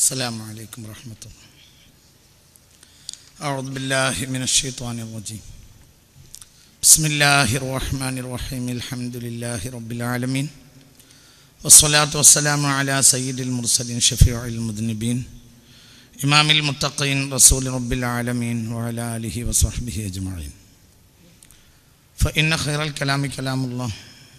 السلام عليكم ورحمة الله أعوذ بالله من الشيطان الرجيم بسم الله الرحمن الرحيم الحمد لله رب العالمين والصلاة والسلام على سيد المرسلين شفيع المذنبين إمام المتقين رسول رب العالمين وعلى آله وصحبه أجمعين فإن خير الكلام كلام الله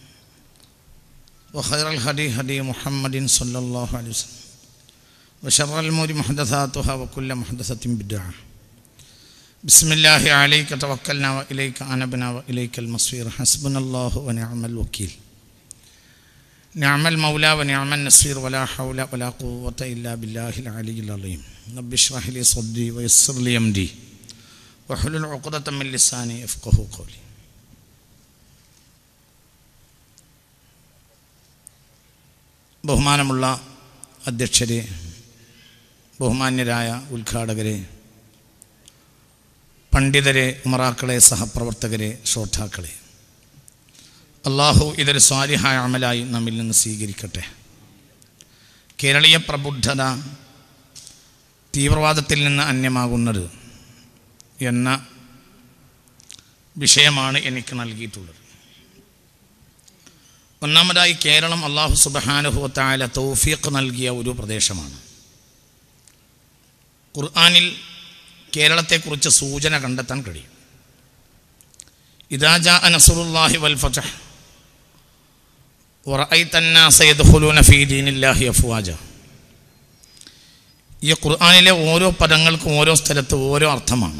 وخير الهدي هدي محمد صلى الله عليه وسلم وشر الأمور محدثاتها وكل محدثة بدعة بسم الله عليك توكلنا وإليك أنبنا وإليك المصير حسبنا الله ونعم الوكيل نعم المولى ونعم النصير ولا حول ولا قوة إلا بالله العلي العظيم رب اشرح لي صدري ويسر لي أمري واحلل عقدة من لساني يفقه قولي ബഹുമാനമുള്ള അധ്യക്ഷരെ ബഹുമാന്യരായ ഉദ്ഘാടകരെ പണ്ഡിതരെ ഉമറാക്കളെ സഹപ്രവർത്തകരെ ശ്രോതാക്കളെ അള്ളാഹു ഇതൊരു സ്വാരിഹായ അമലായി നമ്മിൽ നിന്ന് സ്വീകരിക്കട്ടെ കേരളീയ പ്രബുദ്ധത തീവ്രവാദത്തിൽ നിന്ന് അന്യമാകുന്നത് എന്ന വിഷയമാണ് എനിക്ക് നൽകിയിട്ടുള്ളത് ഒന്നാമതായി കേരളം അള്ളാഹു സുബഹാനുഭവത്തായ തൗഫീഖ് നൽകിയ ഒരു പ്രദേശമാണ് ഖുർആാനിൽ കേരളത്തെക്കുറിച്ച് സൂചന കണ്ടെത്താൻ കഴിയും ഇദാജ നസുറുല്ലാഹി വൽ ഫതഹ് അഫ്വാജ ഈ ഖുർആാനിലെ ഓരോ പദങ്ങൾക്കും ഓരോ സ്ഥലത്ത് ഓരോ അർത്ഥമാണ്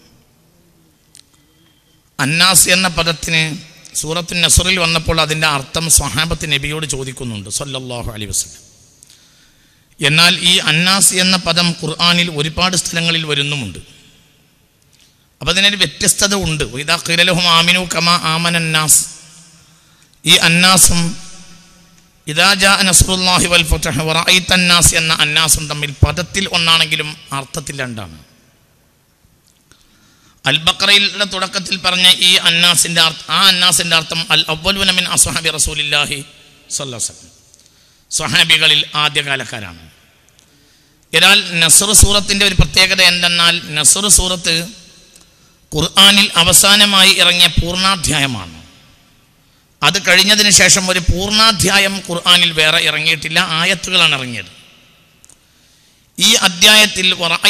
അന്നാസ് എന്ന പദത്തിന് സൂറത്തു നസറിൽ വന്നപ്പോൾ അതിൻ്റെ അർത്ഥം സ്വഹാബത്ത് നബിയോട് ചോദിക്കുന്നുണ്ട് സല്ലല്ലാഹു അലൈഹി വസല്ലം എന്നാൽ ഈ അന്നാസ് എന്ന പദം ഖുർആാനിൽ ഒരുപാട് സ്ഥലങ്ങളിൽ വരുന്നുമുണ്ട് അപ്പോൾ അതിനൊരു വ്യത്യസ്തത ഉണ്ട് ഇതാ കിരലഹും ആമിനു കമ ആമനന്നാസ് ഈ അന്നാസും ഇതാജ നസറുല്ലാഹി വൽ ഫതഹ് വറഅയ്ത അന്നാസ് എന്ന അന്നാസും തമ്മിൽ പദത്തിൽ ഒന്നാണെങ്കിലും അർത്ഥത്തിൽ രണ്ടാണ് അൽ ബക്രയുടെ തുടക്കത്തിൽ പറഞ്ഞ ഈ അന്നാസിൻ്റെ ആ അന്നാസിൻ്റെ അർത്ഥം അൽ അവലുന മിൻ അസ്ഹാബി റസൂലില്ലാഹി സ്വല്ലം സ്വഹാബികളിൽ ആദ്യകാലക്കാരാണ് എന്നാൽ നസർ സൂറത്തിൻ്റെ ഒരു പ്രത്യേകത എന്തെന്നാൽ നസർ സൂറത്ത് ഖുർആാനിൽ അവസാനമായി ഇറങ്ങിയ പൂർണ്ണാധ്യായമാണ് അത് കഴിഞ്ഞതിന് ശേഷം ഒരു പൂർണ്ണാധ്യായം ഖുർആാനിൽ വേറെ ഇറങ്ങിയിട്ടില്ല ആയത്തുകളാണ് ഇറങ്ങിയത് ഈ അധ്യായത്തിൽ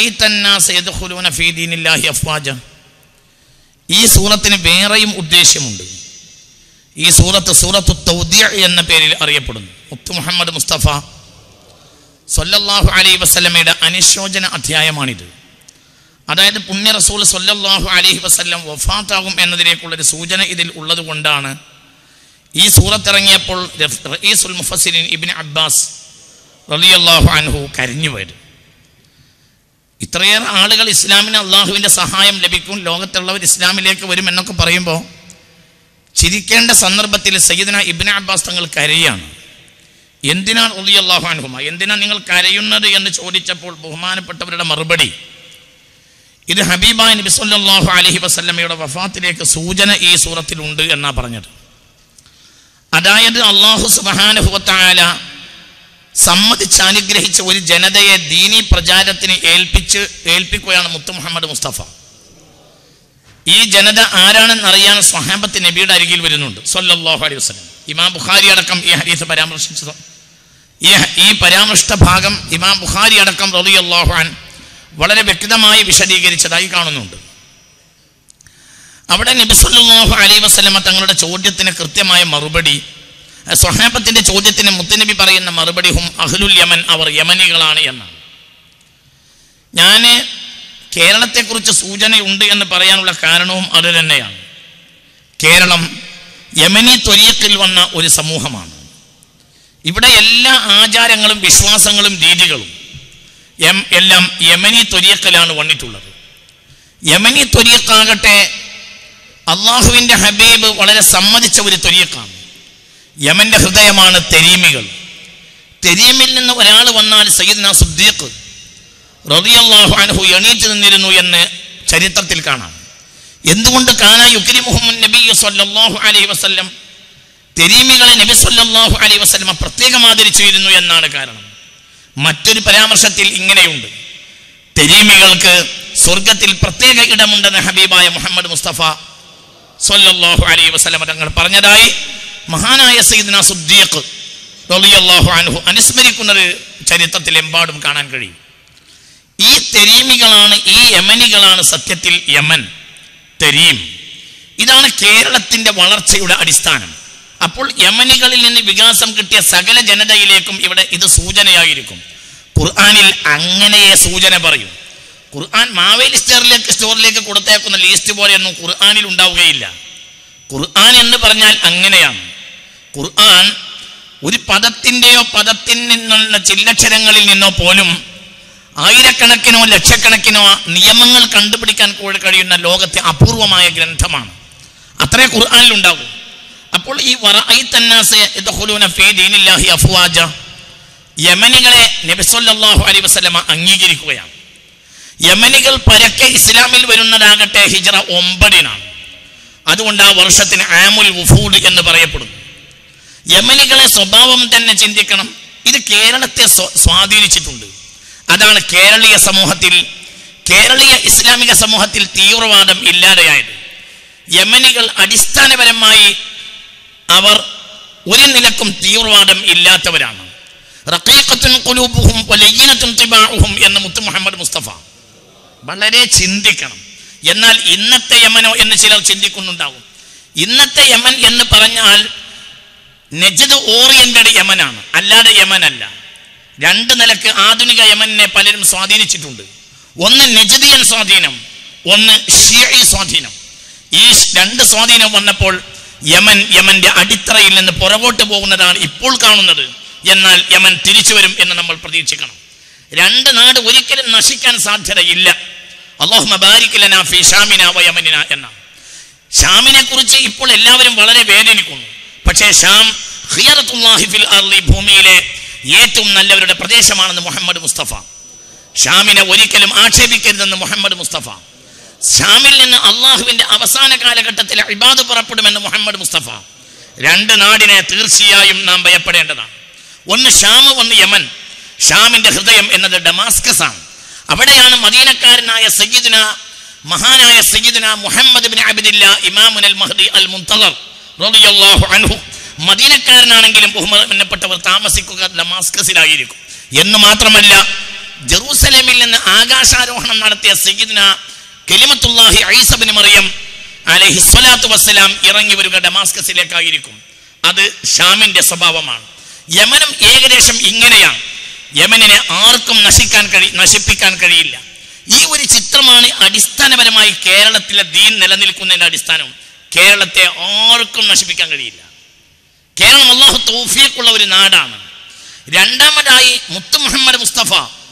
അഫ്വാജ ഈ സൂറത്തിന് വേറെയും ഉദ്ദേശ്യമുണ്ട് ഈ സൂറത്ത് സൂറത്തു തൗദിയ എന്ന പേരിൽ അറിയപ്പെടുന്നു മുത്തു മുഹമ്മദ് മുസ്തഫ സൊല്ലാഹു അലൈ വസ്ലമയുടെ അനുശോചന അധ്യായമാണിത് അതായത് പുണ്യ റസൂൽ സൊല്ലാഹു അലൈഹി വസ്ലം വഫാത്താകും എന്നതിലേക്കുള്ളൊരു സൂചന ഇതിൽ ഉള്ളത് കൊണ്ടാണ് ഈ സൂറത്തിറങ്ങിയപ്പോൾ റഈസുൽ മുഫസിലിൻ ഇബിൻ അബ്ബാസ് റലിയല്ലാഹു അൻഹു കരഞ്ഞുപോയത് ഇത്രയേറെ ആളുകൾ ഇസ്ലാമിന് അള്ളാഹുവിൻ്റെ സഹായം ലഭിക്കും ലോകത്തുള്ളവർ ഇസ്ലാമിലേക്ക് വരും എന്നൊക്കെ പറയുമ്പോൾ ചിരിക്കേണ്ട സന്ദർഭത്തിൽ സയ്യിദന ഇബിൻ അബ്ബാസ് തങ്ങൾ കരയാണ് എന്തിനാണ് ഉള്ളി അള്ളാഹു അനുഹുമ എന്തിനാണ് നിങ്ങൾ കരയുന്നത് എന്ന് ചോദിച്ചപ്പോൾ ബഹുമാനപ്പെട്ടവരുടെ മറുപടി ഇത് ഹബീബ നബി സല്ലല്ലാഹു അലൈഹി വസല്ലമയുടെ വഫാത്തിലേക്ക് സൂചന ഈ സൂറത്തിലുണ്ട് എന്നാ പറഞ്ഞത് അതായത് അള്ളാഹു സുബാനുഭവത്തായ സമ്മതിച്ച് അനുഗ്രഹിച്ച ഒരു ജനതയെ ദീനി പ്രചാരത്തിന് ഏൽപ്പിച്ച് ഏൽപ്പിക്കുകയാണ് മുത്തു മുഹമ്മദ് മുസ്തഫ ഈ ജനത ആരാണെന്ന് അറിയാൻ സ്വഹാബത്ത് നബിയുടെ അരികിൽ വരുന്നുണ്ട് സല്ലല്ലാഹു അലൈഹി വസല്ലം ഇമാം ബുഖാരി അടക്കം ഈ ഹദീസ് പരാമർശിച്ചത് ഈ ഈ പരാമൃഷ്ട ഭാഗം ഇമാം ബുഖാരി അടക്കം റളിയല്ലാഹു അൻ വളരെ വ്യക്തമായി വിശദീകരിച്ചതായി കാണുന്നുണ്ട് അവിടെ നബി സല്ലല്ലാഹു അലൈഹി വസല്ലമ തങ്ങളുടെ ചോദ്യത്തിന് കൃത്യമായ മറുപടി സ്വഹാബത്തിന്റെ ചോദ്യത്തിന് മുത്തനബി പറയുന്ന മറുപടി ഹും അഹ്ലുൽ യമൻ അവർ യമനികളാണ് എന്നാണ് ഞാൻ കേരളത്തെക്കുറിച്ച് സൂചനയുണ്ട് എന്ന് പറയാനുള്ള കാരണവും അത് തന്നെയാണ് കേരളം യമനി ത്വരീക്കിൽ വന്ന ഒരു സമൂഹമാണ് ഇവിടെ എല്ലാ ആചാരങ്ങളും വിശ്വാസങ്ങളും രീതികളും എല്ലാം യമനി ത്വരീക്കിലാണ് വന്നിട്ടുള്ളത് യമനി ത്വരീക്കാകട്ടെ അള്ളാഹുവിൻ്റെ ഹബീബ് വളരെ സമ്മതിച്ച ഒരു ത്വരീക്കാണ് യമന്റെ ഹൃദയമാണ് തെരീമികൾ തെരീമിൽ നിന്ന് ഒരാൾ വന്നാൽ സയ്യിദ്ന സുദ്ദീഖ് റളിയല്ലാഹു അൻഹു എണീറ്റ് നിന്നിരുന്നു എന്ന് ചരിത്രത്തിൽ കാണാം എന്തുകൊണ്ട് കാനാ യുക്രി മുഹമ്മദ് നബി സല്ലല്ലാഹു അലൈഹി വസല്ലം തെരീമികളെ നബി സല്ലല്ലാഹു അലൈഹി വസല്ലമ പ്രത്യേകം ആദരിച്ചിരുന്നു എന്നാണ് കാരണം മറ്റൊരു പരാമർശത്തിൽ ഇങ്ങനെയുണ്ട് തെരീമികൾക്ക് സ്വർഗത്തിൽ പ്രത്യേക ഇടമുണ്ടെന്ന് ഹബീബായ മുഹമ്മദ് മുസ്തഫ സല്ലല്ലാഹു അലൈഹി വസല്ലം തങ്ങൾ പറഞ്ഞതായി മഹാനായ സയ്യിദ്ന സുദ്ദീഖ് റളിയല്ലാഹു അൻഹു അനുസ്മരിക്കുന്നത് ചരിത്രത്തിലെമ്പാടും കാണാൻ കഴിയും ഈ തെരീമികളാണ് ഈ യമനികളാണ് സത്യത്തിൽ യമൻ തെരീം ഇതാണ് കേരളത്തിന്റെ വളർച്ചയുടെ അടിസ്ഥാനം അപ്പോൾ യമനികളിൽ നിന്ന് വികാസം കിട്ടിയ സകല ജനതയിലേക്കും ഇവിടെ ഇത് സൂചനയായിരിക്കും ഖുർആാനിൽ അങ്ങനെയേ സൂചന പറയും ഖുർആൻ മാവേലി സ്റ്റോറിലേക്ക് സ്റ്റോറിലേക്ക് കൊടുത്തേക്കുന്ന ലീസ്റ്റ് പോലെയൊന്നും ഖുർആാനിൽ ഉണ്ടാവുകയില്ല ഖുർആൻ എന്ന് പറഞ്ഞാൽ അങ്ങനെയാണ് ഖുർആൻ ഒരു പദത്തിൻ്റെയോ പദത്തിൽ നിന്നുള്ള ചില്ലക്ഷരങ്ങളിൽ നിന്നോ പോലും ആയിരക്കണക്കിനോ ലക്ഷക്കണക്കിനോ നിയമങ്ങൾ കണ്ടുപിടിക്കാൻ കൂടെ കഴിയുന്ന ലോകത്തെ അപൂർവമായ ഗ്രന്ഥമാണ് അത്രേ ഖുർആനിൽ ഉണ്ടാകും അപ്പോൾ ഈ വറഅയ്തന്നാസ യദ്ഖുലൂന ഫീ ദീനില്ലാഹി അഫ്വാജ യമനികളെ നബി സല്ലല്ലാഹു അലൈഹി വസല്ലമ അംഗീകരിക്കുകയാണ് യമനികൾ പരക്കെ ഇസ്ലാമിൽ വരുന്നതാകട്ടെ ഹിജ്റ ഒമ്പതിനാണ് അതുകൊണ്ട് ആ വർഷത്തിന് ആമുൽ വുഫൂദ് എന്ന് പറയപ്പെടുന്നു യമനികളെ സ്വഭാവം തന്നെ ചിന്തിക്കണം ഇത് കേരളത്തെ സ്വ- സ്വാധീനിച്ചിട്ടുണ്ട് അതാണ് കേരളീയ സമൂഹത്തിൽ കേരളീയ ഇസ്ലാമിക സമൂഹത്തിൽ തീവ്രവാദം ഇല്ലാതെയായത് യമനികൾ അടിസ്ഥാനപരമായി അവർ ഒരു നിലക്കും തീവ്രവാദം ഇല്ലാത്തവരാണ് റഖീഖത്തുൻ ഖുലൂബുഹും വലയ്യിനത്തുൻ തിബാഉഹും എന്ന് മുത്തു മുഹമ്മദ് മുസ്തഫ വളരെ ചിന്തിക്കണം എന്നാൽ ഇന്നത്തെ യമനോ എന്ന് ചിലർ ചിന്തിക്കുന്നുണ്ടാവും ഇന്നത്തെ യമൻ എന്ന് പറഞ്ഞാൽ നെജദ് ഓറിയന്റഡ് യമനാണ് അല്ലാതെ യമനല്ല രണ്ട് നിലക്ക് ആധുനിക യമനെ പലരും സ്വാധീനിച്ചിട്ടുണ്ട് ഒന്ന് നെജദിയൻ സ്വാധീനം ഒന്ന് ഷിയഈ സ്വാധീനം ഈ ഷ് രണ്ട് സ്വാധീനം വന്നപ്പോൾ യമൻ യമന്റെ അടിത്തറയിൽ നിന്ന് പുറകോട്ട് പോകുന്നതാണ് ഇപ്പോൾ കാണുന്നത് എന്നാൽ യമൻ തിരിച്ചു വരും എന്ന് നമ്മൾ പ്രതീക്ഷിക്കണം രണ്ട് നാട് ഒരിക്കലും നശിക്കാൻ സാധ്യതയില്ല അള്ളാഹു മബാരിക്കലന ഫി ഷാമിന വ യമനിന എന്നാണ് ഷാമിനെ കുറിച്ച് ഇപ്പോൾ എല്ലാവരും വളരെ വേദനിക്കുന്നു പക്ഷേ ഷാം ഖിയറത്തുല്ലാഹി ഫിൽ അർളി ഭൂമിയിലെ ഏറ്റവും നല്ലവരുടെ പ്രദേശമാണെന്ന് മുഹമ്മദ് മുസ്തഫ ഷാമിനെ ഒരിക്കലും ആക്ഷേപിക്കരുതെന്ന് മുഹമ്മദ് മുസ്തഫ ഷാമിൽ നിന്ന് അള്ളാഹുവിന്റെ അവസാന കാലഘട്ടത്തിൽ ഇബാദ് പുറപ്പെടുമെന്ന് മുഹമ്മദ് മുസ്തഫ രണ്ട് നാടിനെ തീർച്ചയായും നാം ഭയപ്പെടേണ്ടതാണ് ഒന്ന് ഷാം ഒന്ന് യമൻ ഷാമിന്റെ ഹൃദയം എന്നത് ഡമാസ്കസ് ആണ് അവിടെയാണ് മദീനക്കാരനായ സയ്യിദിന മഹാനായ സയ്യിദിന മുഹമ്മദ് ബിൻ അബ്ദില്ല ഇമാമുൻ അൽ മഹദി അൽ മുന്തളർ റളിയല്ലാഹു അൻഹു മദീനക്കാരനാണെങ്കിലും ബഹുമാനപ്പെട്ടവർ താമസിക്കുക ഡമാസ്കസിലായിരിക്കും എന്ന് മാത്രമല്ല ജെറൂസലേമിൽ നിന്ന് ആകാശാരോഹണം നടത്തിയ സയ്യിദിന കെലിമത്തുല്ലാഹി ഐസബിന് മറിയം അലഹി സ്വലാത്തു വസ്സലാം ഇറങ്ങി വരിക ഡമാസ്കസിലേക്കായിരിക്കും അത് ഷാമിന്റെ സ്വഭാവമാണ് യമനം ഏകദേശം ഇങ്ങനെയാണ് യമനിനെ ആർക്കും നശിക്കാൻ കഴി നശിപ്പിക്കാൻ കഴിയില്ല ഈ ഒരു ചിത്രമാണ് അടിസ്ഥാനപരമായി കേരളത്തിലെ ദീൻ നിലനിൽക്കുന്നതിന്റെ അടിസ്ഥാനം കേരളത്തെ ആർക്കും നശിപ്പിക്കാൻ കഴിയില്ല കേരളം അള്ളാഹു തൗഫീഖുള്ള ഒരു നാടാണ് രണ്ടാമതായി മുത്തു മുഹമ്മദ് മുസ്തഫ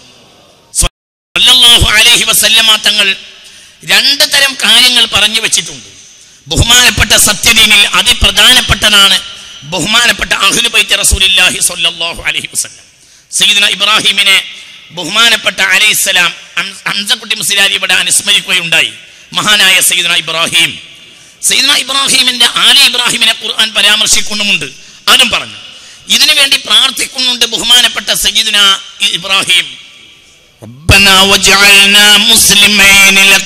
സല്ലല്ലാഹു അലൈഹി വസല്ലമ തങ്ങൾ രണ്ട് തരം കാര്യങ്ങൾ പറഞ്ഞു വെച്ചിട്ടുണ്ട് ബഹുമാനപ്പെട്ട സത്യദീനിൽ അതിപ്രധാനപ്പെട്ടതാണ് ബഹുമാനപ്പെട്ട അഹ്ലുബൈത്ത് റസൂലില്ലാഹി സ്വല്ലല്ലാഹു അലൈഹി വസല്ലം സയ്യിദ്ന ഇബ്രാഹിമിനെ ബഹുമാനപ്പെട്ട അലൈഹിസ്സലാം ഹം- ഹംസക്കുട്ടി മുസ്ലിയാരി ഇവിടെ അനുസ്മരിക്കുകയുണ്ടായി മഹാനായ സയ്യിദ്ന ഇബ്രാഹിം സയ്യിദ്ന ഇബ്രാഹിമിന്റെ ആലി ഇബ്രാഹിമിനെ ഖുർആൻ പരാമർശിക്കുന്നുമുണ്ട് അതും പറഞ്ഞു ഇതിനു വേണ്ടി പ്രാർത്ഥിക്കുന്നുണ്ട് ബഹുമാനപ്പെട്ട സയ്യിദ്ന ഇബ്രാഹിം ربنا واجعلنا مسلمين لك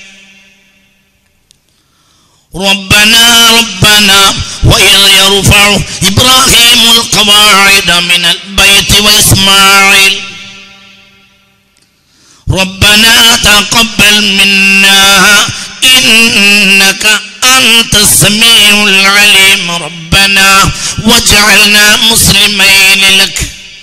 ربنا ربنا وإذ يرفع إبراهيم القواعد من البيت وإسماعيل ربنا تقبل منا إنك أنت السميع العليم ربنا واجعلنا مسلمين لك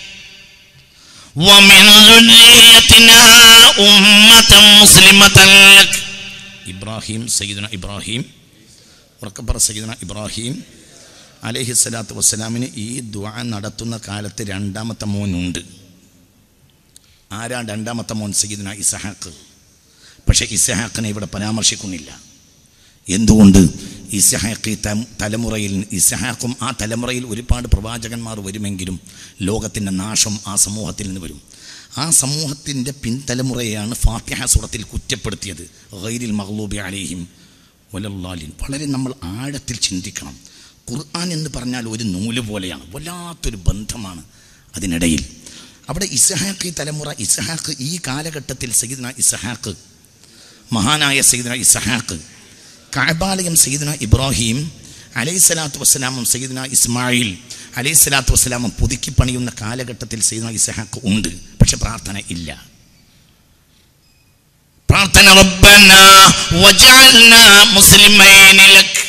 ومن ذريتنا أمة مسلمة لك ഇബ്രാഹിം സയ്യിദുന ഇബ്രാഹിം ഉറക്കപ്പറ സയ്യിദുന ഇബ്രാഹിം അലഹി സ്വലാത്തു വസ്സലാമിന് ഈ ദ്വാ നടത്തുന്ന കാലത്ത് രണ്ടാമത്തെ മോനുണ്ട് ആരാ രണ്ടാമത്തെ മോൻ സയ്യിദുന ഇസഹാക്ക് പക്ഷേ ഇസഹാക്കിനെ ഇവിടെ പരാമർശിക്കുന്നില്ല എന്തുകൊണ്ട് ഇസഹാക്ക് ഈ തം- തലമുറയിൽ ഇസഹാക്കും ആ തലമുറയിൽ ഒരുപാട് പ്രവാചകന്മാർ വരുമെങ്കിലും ലോകത്തിൻ്റെ നാശം ആ സമൂഹത്തിൽ നിന്ന് വരും ആ സമൂഹത്തിൻ്റെ പിൻതലമുറയെയാണ് ഫാത്തിഹ സുറത്തിൽ കുറ്റപ്പെടുത്തിയത് ഗൈരിൽ മഹ്ലൂബി അലേഹിം വലല്ലാലിൻ വളരെ നമ്മൾ ആഴത്തിൽ ചിന്തിക്കണം ഖുർആൻ എന്ന് പറഞ്ഞാൽ ഒരു നൂല് പോലെയാണ് വല്ലാത്തൊരു ബന്ധമാണ് അതിനിടയിൽ അവിടെ ഇസ്ഹാഖ് ഈ തലമുറ ഇസ്ഹാഖ് ഈ കാലഘട്ടത്തിൽ സയ്യിദ്ന ഇസ്ഹാഖ് മഹാനായ സയ്യിദ്ന ഇസ്ഹാഖ് കാബാലയം സയ്യിദ്ന ഇബ്രാഹിം അലൈഹി സ്വലാത്തു വസ്സലാമും സയ്യിദ്ന ഇസ്മായിൽ അലൈഹി സ്വലാത്തു വസ്സലാമും പുതുക്കി പണിയുന്ന കാലഘട്ടത്തിൽ സയ്യിദ്ന ഇസ്ഹാഖ് ഉണ്ട് പക്ഷെ പ്രാർത്ഥന ഇല്ല പ്രാർത്ഥന റബ്ബന വജഅൽന മുസ്ലിമൈനി ലക്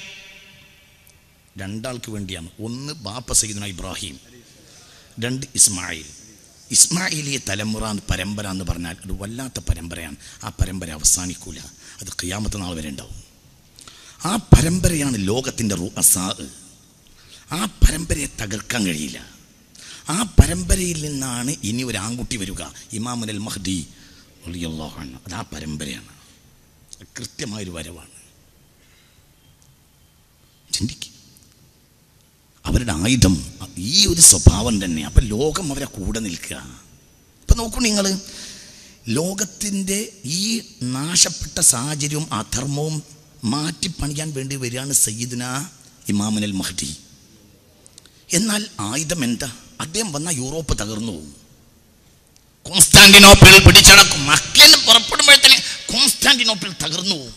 രണ്ടാൾക്ക് വേണ്ടിയാണ് ഒന്ന് ബാപ്പ സയ്യിദ്ന ഇബ്രാഹിം രണ്ട് ഇസ്മായിൽ ഇസ്മായിലിയ തലമുറ എന്ന് പരമ്പര എന്ന് പറഞ്ഞാൽ അത് വല്ലാത്ത പരമ്പരയാണ് ആ പരമ്പര അവസാനിക്കൂല അത് ഖിയാമത്ത് നാൾ വരെ ഉണ്ടാവും ആ പരമ്പരയാണ് ലോകത്തിൻ്റെ റുഅസാ ആ പരമ്പരയെ തകർക്കാൻ കഴിയില്ല ആ പരമ്പരയിൽ നിന്നാണ് ഇനി ഒരു ആൺകുട്ടി വരിക ഇമാമുൽ മഹ്ദി റളിയല്ലാഹു അൻഹു. അത് ആ പരമ്പരയാണ് കൃത്യമായൊരു വരവാണ് ചിന്തിക്കുക അവരുടെ ആയുധം ഈ ഒരു സ്വഭാവം തന്നെ അപ്പം ലോകം അവരെ കൂടെ നിൽക്കുക ഇപ്പം നോക്കൂ നിങ്ങൾ ലോകത്തിൻ്റെ ഈ നാശപ്പെട്ട സാഹചര്യവും അധർമ്മവും മാറ്റിപ്പണിയാൻ വേണ്ടി വരികയാണ് സയ്യിദ്ന ഇമാമുൽ മഹ്ദി എന്നാൽ ആയുധം എന്താ അദ്ദേഹം വന്ന യൂറോപ്പ് തകർന്നു പോകും കോൺസ്റ്റാന്റിനോപ്പിൾ പിടിച്ചടക്കും മക്കളിൽ പുറപ്പെടുമ്പോഴത്തേന് കോൺസ്റ്റാന്റിനോപ്പിൾ തകർന്നു പോകും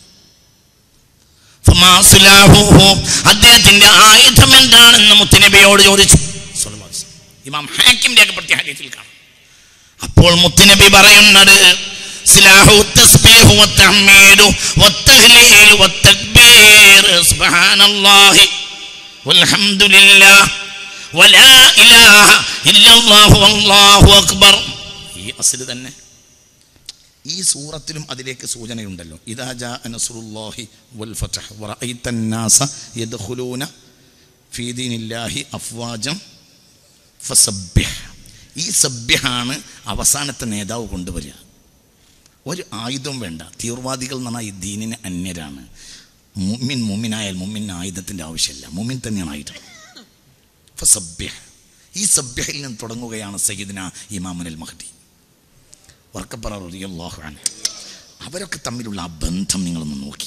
ഫമാസുലാഹുഹു. അദ്ദേഹത്തിന്റെ ആയുധം എന്താണെന്ന് മുത്തുനബിയോട് ചോദിച്ചു സ്വല്ലല്ലാഹു അലൈഹി വസല്ലം. ഇമാം ഹാക്കിം രേഖപ്പെടുത്തിയ ഹദീസിൽ കാണാം അപ്പോൾ മുത്തുനബി പറയുന്നത് സിലാഹു തസ്ബീഹു വത്തഹ്മീദു വത്തഹ്ലീലു വത്തക്ബീർ സുബ്ഹാനല്ലാഹി വൽഹംദുലില്ലാഹ് വലാ ഇലാഹ ഇല്ലല്ലാഹു വല്ലാഹു അക്ബർ ഈ അസ്ല് തന്നെ ഈ സൂറത്തിലും അതിലേക്ക് സൂചനയുണ്ടല്ലോ ഇദാ ജാ നസ്റുല്ലാഹി വൽ ഫതഹ് വറഅയ്ത الناس യദ്ഖുലൂന ഫീ ദീനില്ലാഹി അഫ്വാജം ഫസബ്ബിഹ് ഈ സബ്യഹാണ് അവസാനത്തെ നേതാവ് കൊണ്ടുവരിക ഒരു ആയുധം വേണ്ട തീവ്രവാദികൾ എന്ന് പറഞ്ഞാൽ ഈ ദീനിന് അന്യരാണ് മുമ്മിൻ മുമ്മിനായാൽ മുമ്മിന് ആയുധത്തിൻ്റെ ആവശ്യമില്ല മുമ്മിൻ തന്നെയാണ് ആയുധം ഫസബ്യഹ് ഈ സബ്യഹിൽ നിന്ന് തുടങ്ങുകയാണ് സയ്യിദിന ഇമാമുൽ മഹദി വർക്കപ്പറ റളിയല്ലാഹു അൻഹു അവരൊക്കെ തമ്മിലുള്ള ആ ബന്ധം നിങ്ങളൊന്ന് നോക്കി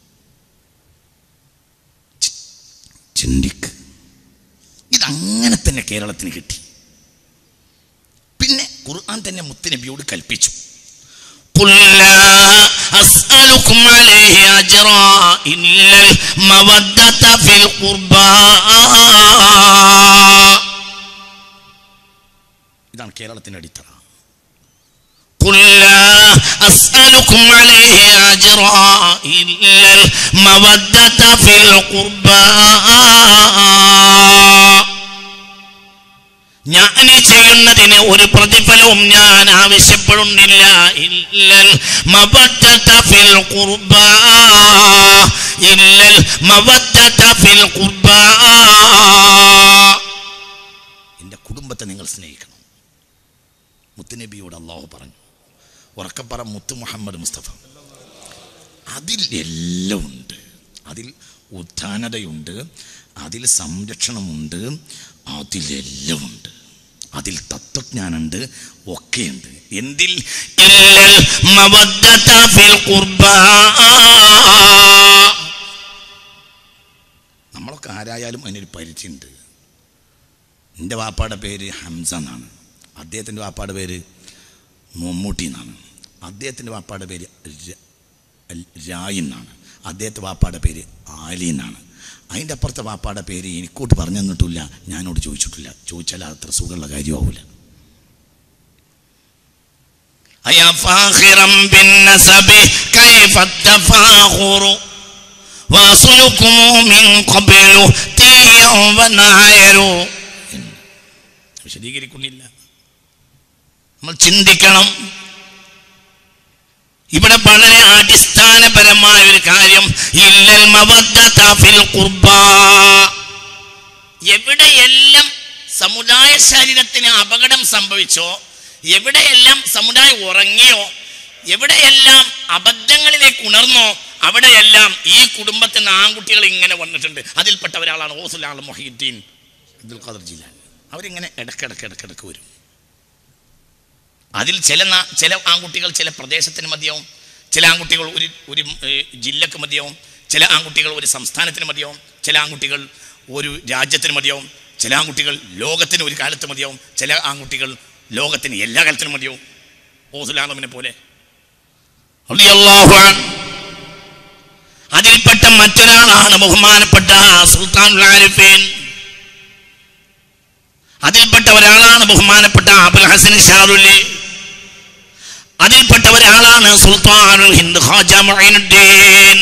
ചി- ചിന്തിക്ക് ഇതങ്ങനെ തന്നെ കേരളത്തിന് കിട്ടി പിന്നെ ഖുർആൻ തന്നെ മുത്തുനബിയോട് കൽപ്പിച്ചു قل لا أسألكم عليه أجرا إلا المودة في القربى ഇതാണ് കേരളത്തിന്റെ അടിത്തറ قل لا أسألكم عليه أجرا إلا المودة في القربى ഞാൻ ചെയ്യുന്നതിന് ഒരു പ്രതിഫലവും ഞാൻ ആവശ്യപ്പെടുന്നില്ല ഇല്ലൽ മവദ്ദത ഫിൽ ഖുർബാ ഇല്ലൽ മവദ്ദത ഫിൽ ഖുർബാ എൻ്റെ കുടുംബത്തെ നിങ്ങൾ സ്നേഹിക്കണം മുത്തുനബിയോട് അള്ളാഹു പറഞ്ഞു ഉറക്കപ്പറ മുത്തു മുഹമ്മദ് മുസ്തഫ അതിൽ എല്ലാം ഉണ്ട് അതിൽ ഉത്ഥാനതയുണ്ട് അതിൽ സംരക്ഷണമുണ്ട് അതിലെല്ലാം ഉണ്ട് അതിൽ തത്വജ്ഞാനുണ്ട് ഒക്കെയുണ്ട് എന്തിൽ ഇല്ലൽ മവദ്ദത ഫിൽ ഖുർബാ നമ്മളൊക്കെ ആരായാലും അതിനൊരു പരിചയമുണ്ട് എൻ്റെ വാപ്പാടെ പേര് ഹംസ എന്നാണ് അദ്ദേഹത്തിൻ്റെ വാപ്പാടെ പേര് മമ്മൂട്ടി എന്നാണ് അദ്ദേഹത്തിൻ്റെ വാപ്പാടെ പേര് ര- രായി എന്നാണ് അദ്ദേഹത്തെ വാപ്പാടെ പേര് ആലി എന്നാണ് അതിൻ്റെ അപ്പുറത്തെ വാപ്പാടെ പേര് എനിക്കോട്ട് പറഞ്ഞു തന്നിട്ടില്ല ഞാനോട് ചോദിച്ചിട്ടില്ല ചോദിച്ചാൽ അത്ര സുഖമുള്ള കാര്യമാവില്ല أيا فاخرا بالنسب كيف التفاخر واصلكم من قبل تيا ونعير വിശദീകരിക്കുന്നില്ല നമ്മൾ ചിന്തിക്കണം ഇവിടെ വളരെ അടിസ്ഥാനപരമായ ഒരു കാര്യം ഇല്ലൽ മവദ്ദത ഫിൽ ഖുർബാ എവിടെയെല്ലാം സമുദായ ശരീരത്തിന് അപകടം സംഭവിച്ചോ എവിടെയെല്ലാം സമുദായം ഉറങ്ങിയോ എവിടെയെല്ലാം അബദ്ധങ്ങളിലേക്ക് ഉണർന്നോ അവിടെയെല്ലാം ഈ കുടുംബത്തിൽ നിന്ന് ആൺകുട്ടികൾ ഇങ്ങനെ വന്നിട്ടുണ്ട് അതിൽപ്പെട്ട ഒരാളാണ് ഓസുലാൾ മൊഹീദ്ദീൻ അബ്ദുൽ ഖാദർ ജിലാനി അവരിങ്ങനെ ഇടക്കിടക്ക് ഇടക്കിടക്ക് വരും അതിൽ ചില നാ- ചില ആൺകുട്ടികൾ ചില പ്രദേശത്തിന് മതിയാവും ചില ആൺകുട്ടികൾ ഒരു ഒരു ഏഹ്, ജില്ലക്ക് മതിയാവും ചില ആൺകുട്ടികൾ ഒരു സംസ്ഥാനത്തിന് മതിയാവും ചില ആൺകുട്ടികൾ ഒരു രാജ്യത്തിന് മതിയാവും ചില ആൺകുട്ടികൾ ലോകത്തിന് ഒരു കാലത്ത് മതിയാവും ചില ആൺകുട്ടികൾ ലോകത്തിന് എല്ലാ കാലത്തിനും മതിയോ ഓസുലാദമിനെ പോലെ റളിയല്ലാഹു അൻഹു. അതിൽപ്പെട്ട മറ്റൊരാളാണ് ബഹുമാനപ്പെട്ട സുൽത്താൻ ആരിഫീൻ അതിൽപ്പെട്ട ഒരാളാണ് ബഹുമാനപ്പെട്ട അബുൽ ഹസൻ ഷാറുല്ലി അതിൽപ്പെട്ട ഒരാളാണ് സുൽത്താനുൽ ഹിന്ദ് ഖാജ മുഈനുദ്ദീൻ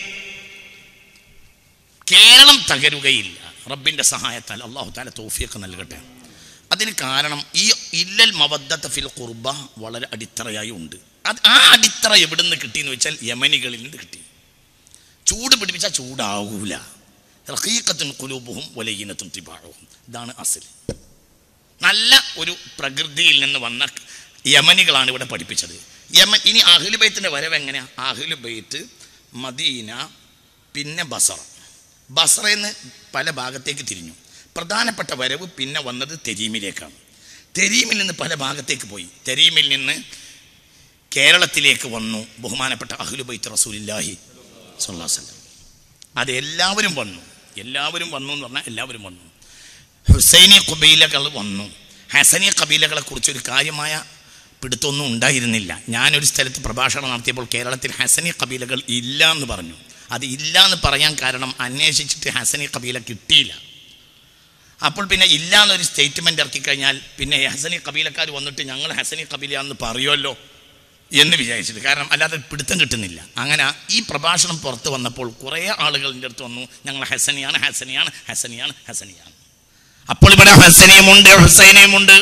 കേരളം തകരുകയില്ല റബ്ബിന്റെ സഹായത്താൽ അള്ളാഹു താല തൗഫീഖ് നൽകട്ടെ അതിന് കാരണം ഈ ഇല്ലൽ മവദ്ദത്ത് ഫിൽ കുർബ വളരെ അടിത്തറയായി ഉണ്ട് അത് ആ അടിത്തറ എവിടെ നിന്ന് കിട്ടിയെന്ന് വെച്ചാൽ യമനികളിൽ നിന്ന് കിട്ടി ചൂട് പിടിപ്പിച്ചാൽ ചൂടാകൂല റഹീഖത്തും കുലൂബുഹും വലയിനത്തും തിബാഴവും ഇതാണ് അസിൽ നല്ല ഒരു പ്രകൃതിയിൽ നിന്ന് വന്ന യമനികളാണ് ഇവിടെ പഠിപ്പിച്ചത് യമൻ ഇനി അഹ്ലുബൈത്തിൻ്റെ വരവ് എങ്ങനെയാ അഹ്ലുബൈത്ത് മദീന പിന്നെ ബസറ ബസറയിൽ നിന്ന് പല ഭാഗത്തേക്ക് തിരിഞ്ഞു പ്രധാനപ്പെട്ട വരവ് പിന്നെ വന്നത് തെരീമിലേക്കാണ് തെരീമിൽ നിന്ന് പല ഭാഗത്തേക്ക് പോയി തെരീമിൽ നിന്ന് കേരളത്തിലേക്ക് വന്നു ബഹുമാനപ്പെട്ട അഹ്ലുബൈത്ത് റസൂലില്ലാഹി സല്ലാസ്ലം അത് എല്ലാവരും വന്നു എല്ലാവരും വന്നു എന്ന് പറഞ്ഞാൽ എല്ലാവരും വന്നു ഹുസൈനി കബീലകൾ വന്നു ഹസനി കബീലകളെ കുറിച്ചൊരു കാര്യമായ പിടുത്തൊന്നും ഉണ്ടായിരുന്നില്ല ഞാനൊരു സ്ഥലത്ത് പ്രഭാഷണം നടത്തിയപ്പോൾ കേരളത്തിൽ ഹസനി കബീലകൾ ഇല്ല എന്ന് പറഞ്ഞു അത് ഇല്ല എന്ന് പറയാൻ കാരണം അന്വേഷിച്ചിട്ട് ഹസനി കബീല കിട്ടിയില്ല അപ്പോൾ പിന്നെ ഇല്ല എന്നൊരു സ്റ്റേറ്റ്മെൻ്റ് ഇറക്കി കഴിഞ്ഞാൽ പിന്നെ ഹസനി കബീലക്കാർ വന്നിട്ട് ഞങ്ങൾ ഹസനി കബീലയാണെന്ന് പറയുമല്ലോ എന്ന് വിചാരിച്ചിട്ട് കാരണം അല്ലാതെ പിടുത്തം കിട്ടുന്നില്ല അങ്ങനെ ഈ പ്രഭാഷണം പുറത്ത് വന്നപ്പോൾ കുറേ ആളുകൾ എൻ്റെ അടുത്ത് വന്നു ഞങ്ങൾ ഹസനിയാണ് ഹസനിയാണ് ഹസനിയാണ് ഹസനിയാണ് അപ്പോൾ ഇവിടെ ഹസനിയുമുണ്ട് ഹുസൈനയുമുണ്ട്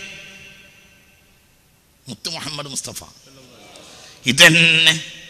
മുത്തു മുഹമ്മദ് മുസ്തഫ ഇതന്നെ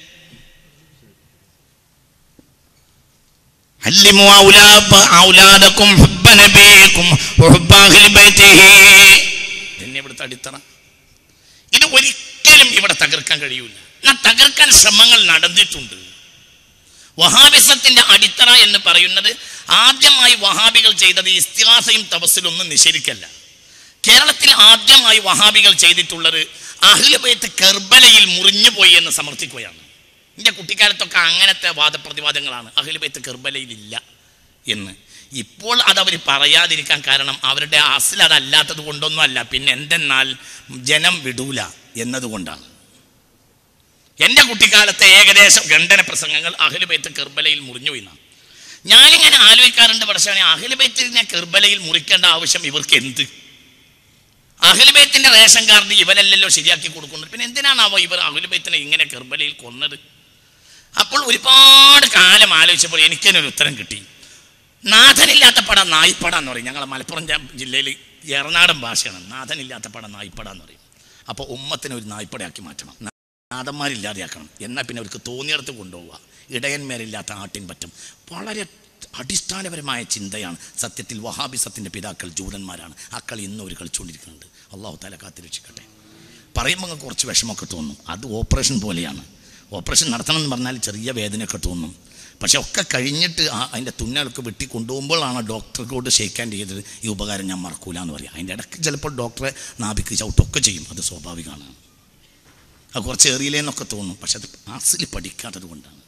علموا أولاد- أولادكم حب نبيكم وحب أهل بيته ഇതന്നെ ഇവിടുത്തെ അടിത്തറ ഇത് ഒരിക്കലും ഇവിടെ തകർക്കാൻ കഴിയൂല എന്നാൽ തകർക്കാൻ ശ്രമങ്ങൾ നടന്നിട്ടുണ്ട് വഹാബിസത്തിന്റെ അടിത്തറ എന്ന് പറയുന്നത് ആദ്യമായി വഹാബികൾ ചെയ്തത് ഇസ്തിഹാസയും തപസ്സിലൊന്നും നിഷേധിക്കല്ല കേരളത്തിൽ ആദ്യമായി വഹാബികൾ ചെയ്തിട്ടുള്ളത് അഹ്ലുബൈത്ത് കർബലയിൽ മുറിഞ്ഞുപോയി എന്ന് സമർത്ഥിക്കുകയാണ് എൻ്റെ കുട്ടിക്കാലത്തൊക്കെ അങ്ങനത്തെ വാദപ്രതിവാദങ്ങളാണ് അഹ്ലുബൈത്ത് കർബലയിൽ ഇല്ല എന്ന് ഇപ്പോൾ അതവർ പറയാതിരിക്കാൻ കാരണം അവരുടെ അസിൽ അതല്ലാത്തത് കൊണ്ടൊന്നും അല്ല പിന്നെ എന്തെന്നാൽ ജനം വിടൂല എന്നതുകൊണ്ടാണ് എൻ്റെ കുട്ടിക്കാലത്തെ ഏകദേശം ഖണ്ഡന പ്രസംഗങ്ങൾ അഖിലുബൈത്ത് കെർബലയിൽ മുറിഞ്ഞു എന്നാണ് ഞാനിങ്ങനെ ആലോചിക്കാറുണ്ട് പക്ഷേ അഖിലുബൈത്തിനെ കെർബലയിൽ മുറിക്കേണ്ട ആവശ്യം ഇവർക്ക് എന്ത് അഖിലുബൈത്തിന്റെ റേഷൻ കാർഡ് ഇവരല്ലല്ലോ ശരിയാക്കി കൊടുക്കുന്നത് പിന്നെ എന്തിനാണാവോ ഇവർ അഖിലുബൈത്തിനെ ഇങ്ങനെ കെർബലയിൽ കൊന്നത് അപ്പോൾ ഒരുപാട് കാലം ആലോചിച്ചപ്പോൾ എനിക്കതിനൊരു ഉത്തരം കിട്ടി നാഥനില്ലാത്ത പട നായിപ്പട എന്ന് പറയും ഞങ്ങളെ മലപ്പുറം ജ- ജില്ലയിൽ എറണാടൻ ഭാഷയാണ് നാഥനില്ലാത്ത പട നായിപ്പട എന്ന് പറയും അപ്പോൾ ഉമ്മത്തിനെ ഒരു നായ്പ്പടയാക്കി മാറ്റണം നാഥന്മാരില്ലാതെയാക്കണം എന്നാൽ പിന്നെ അവർക്ക് തോന്നിയിടത്ത് കൊണ്ടുപോവുക ഇടയന്മാരില്ലാത്ത ആട്ടിൻ പറ്റും വളരെ അടിസ്ഥാനപരമായ ചിന്തയാണ് സത്യത്തിൽ വഹാബിസത്തിൻ്റെ പിതാക്കൾ ജൂതന്മാരാണ് ആ കളി ഇന്നും അവർ കളിച്ചുകൊണ്ടിരിക്കുന്നുണ്ട് അള്ളാഹു താല കാത്തിരക്ഷിക്കട്ടെ പറയുമ്പോൾ അങ്ങ് കുറച്ച് വിഷമമൊക്കെ തോന്നും അത് ഓപ്പറേഷൻ പോലെയാണ് ഓപ്പറേഷൻ നടത്തണം എന്ന് പറഞ്ഞാൽ ചെറിയ വേദനയൊക്കെ തോന്നും പക്ഷെ ഒക്കെ കഴിഞ്ഞിട്ട് ആ അതിൻ്റെ തുന്നലൊക്കെ വെട്ടി കൊണ്ടുപോകുമ്പോഴാണ് ഡോക്ടർക്കോട് ഷെയ്ക്കാൻ ചെയ്തത് ഈ ഉപകാരം ഞാൻ മറക്കൂല എന്ന് പറയാം അതിൻ്റെ ഇടയ്ക്ക് ചിലപ്പോൾ ഡോക്ടറെ നാഭിക്ക് ചവിട്ടൊക്കെ ചെയ്യും അത് സ്വാഭാവികമാണ് അത് കുറച്ച് ഏറിയില്ലേന്നൊക്കെ തോന്നും പക്ഷെ അത് അസിൽ പഠിക്കാത്തത് കൊണ്ടാണ്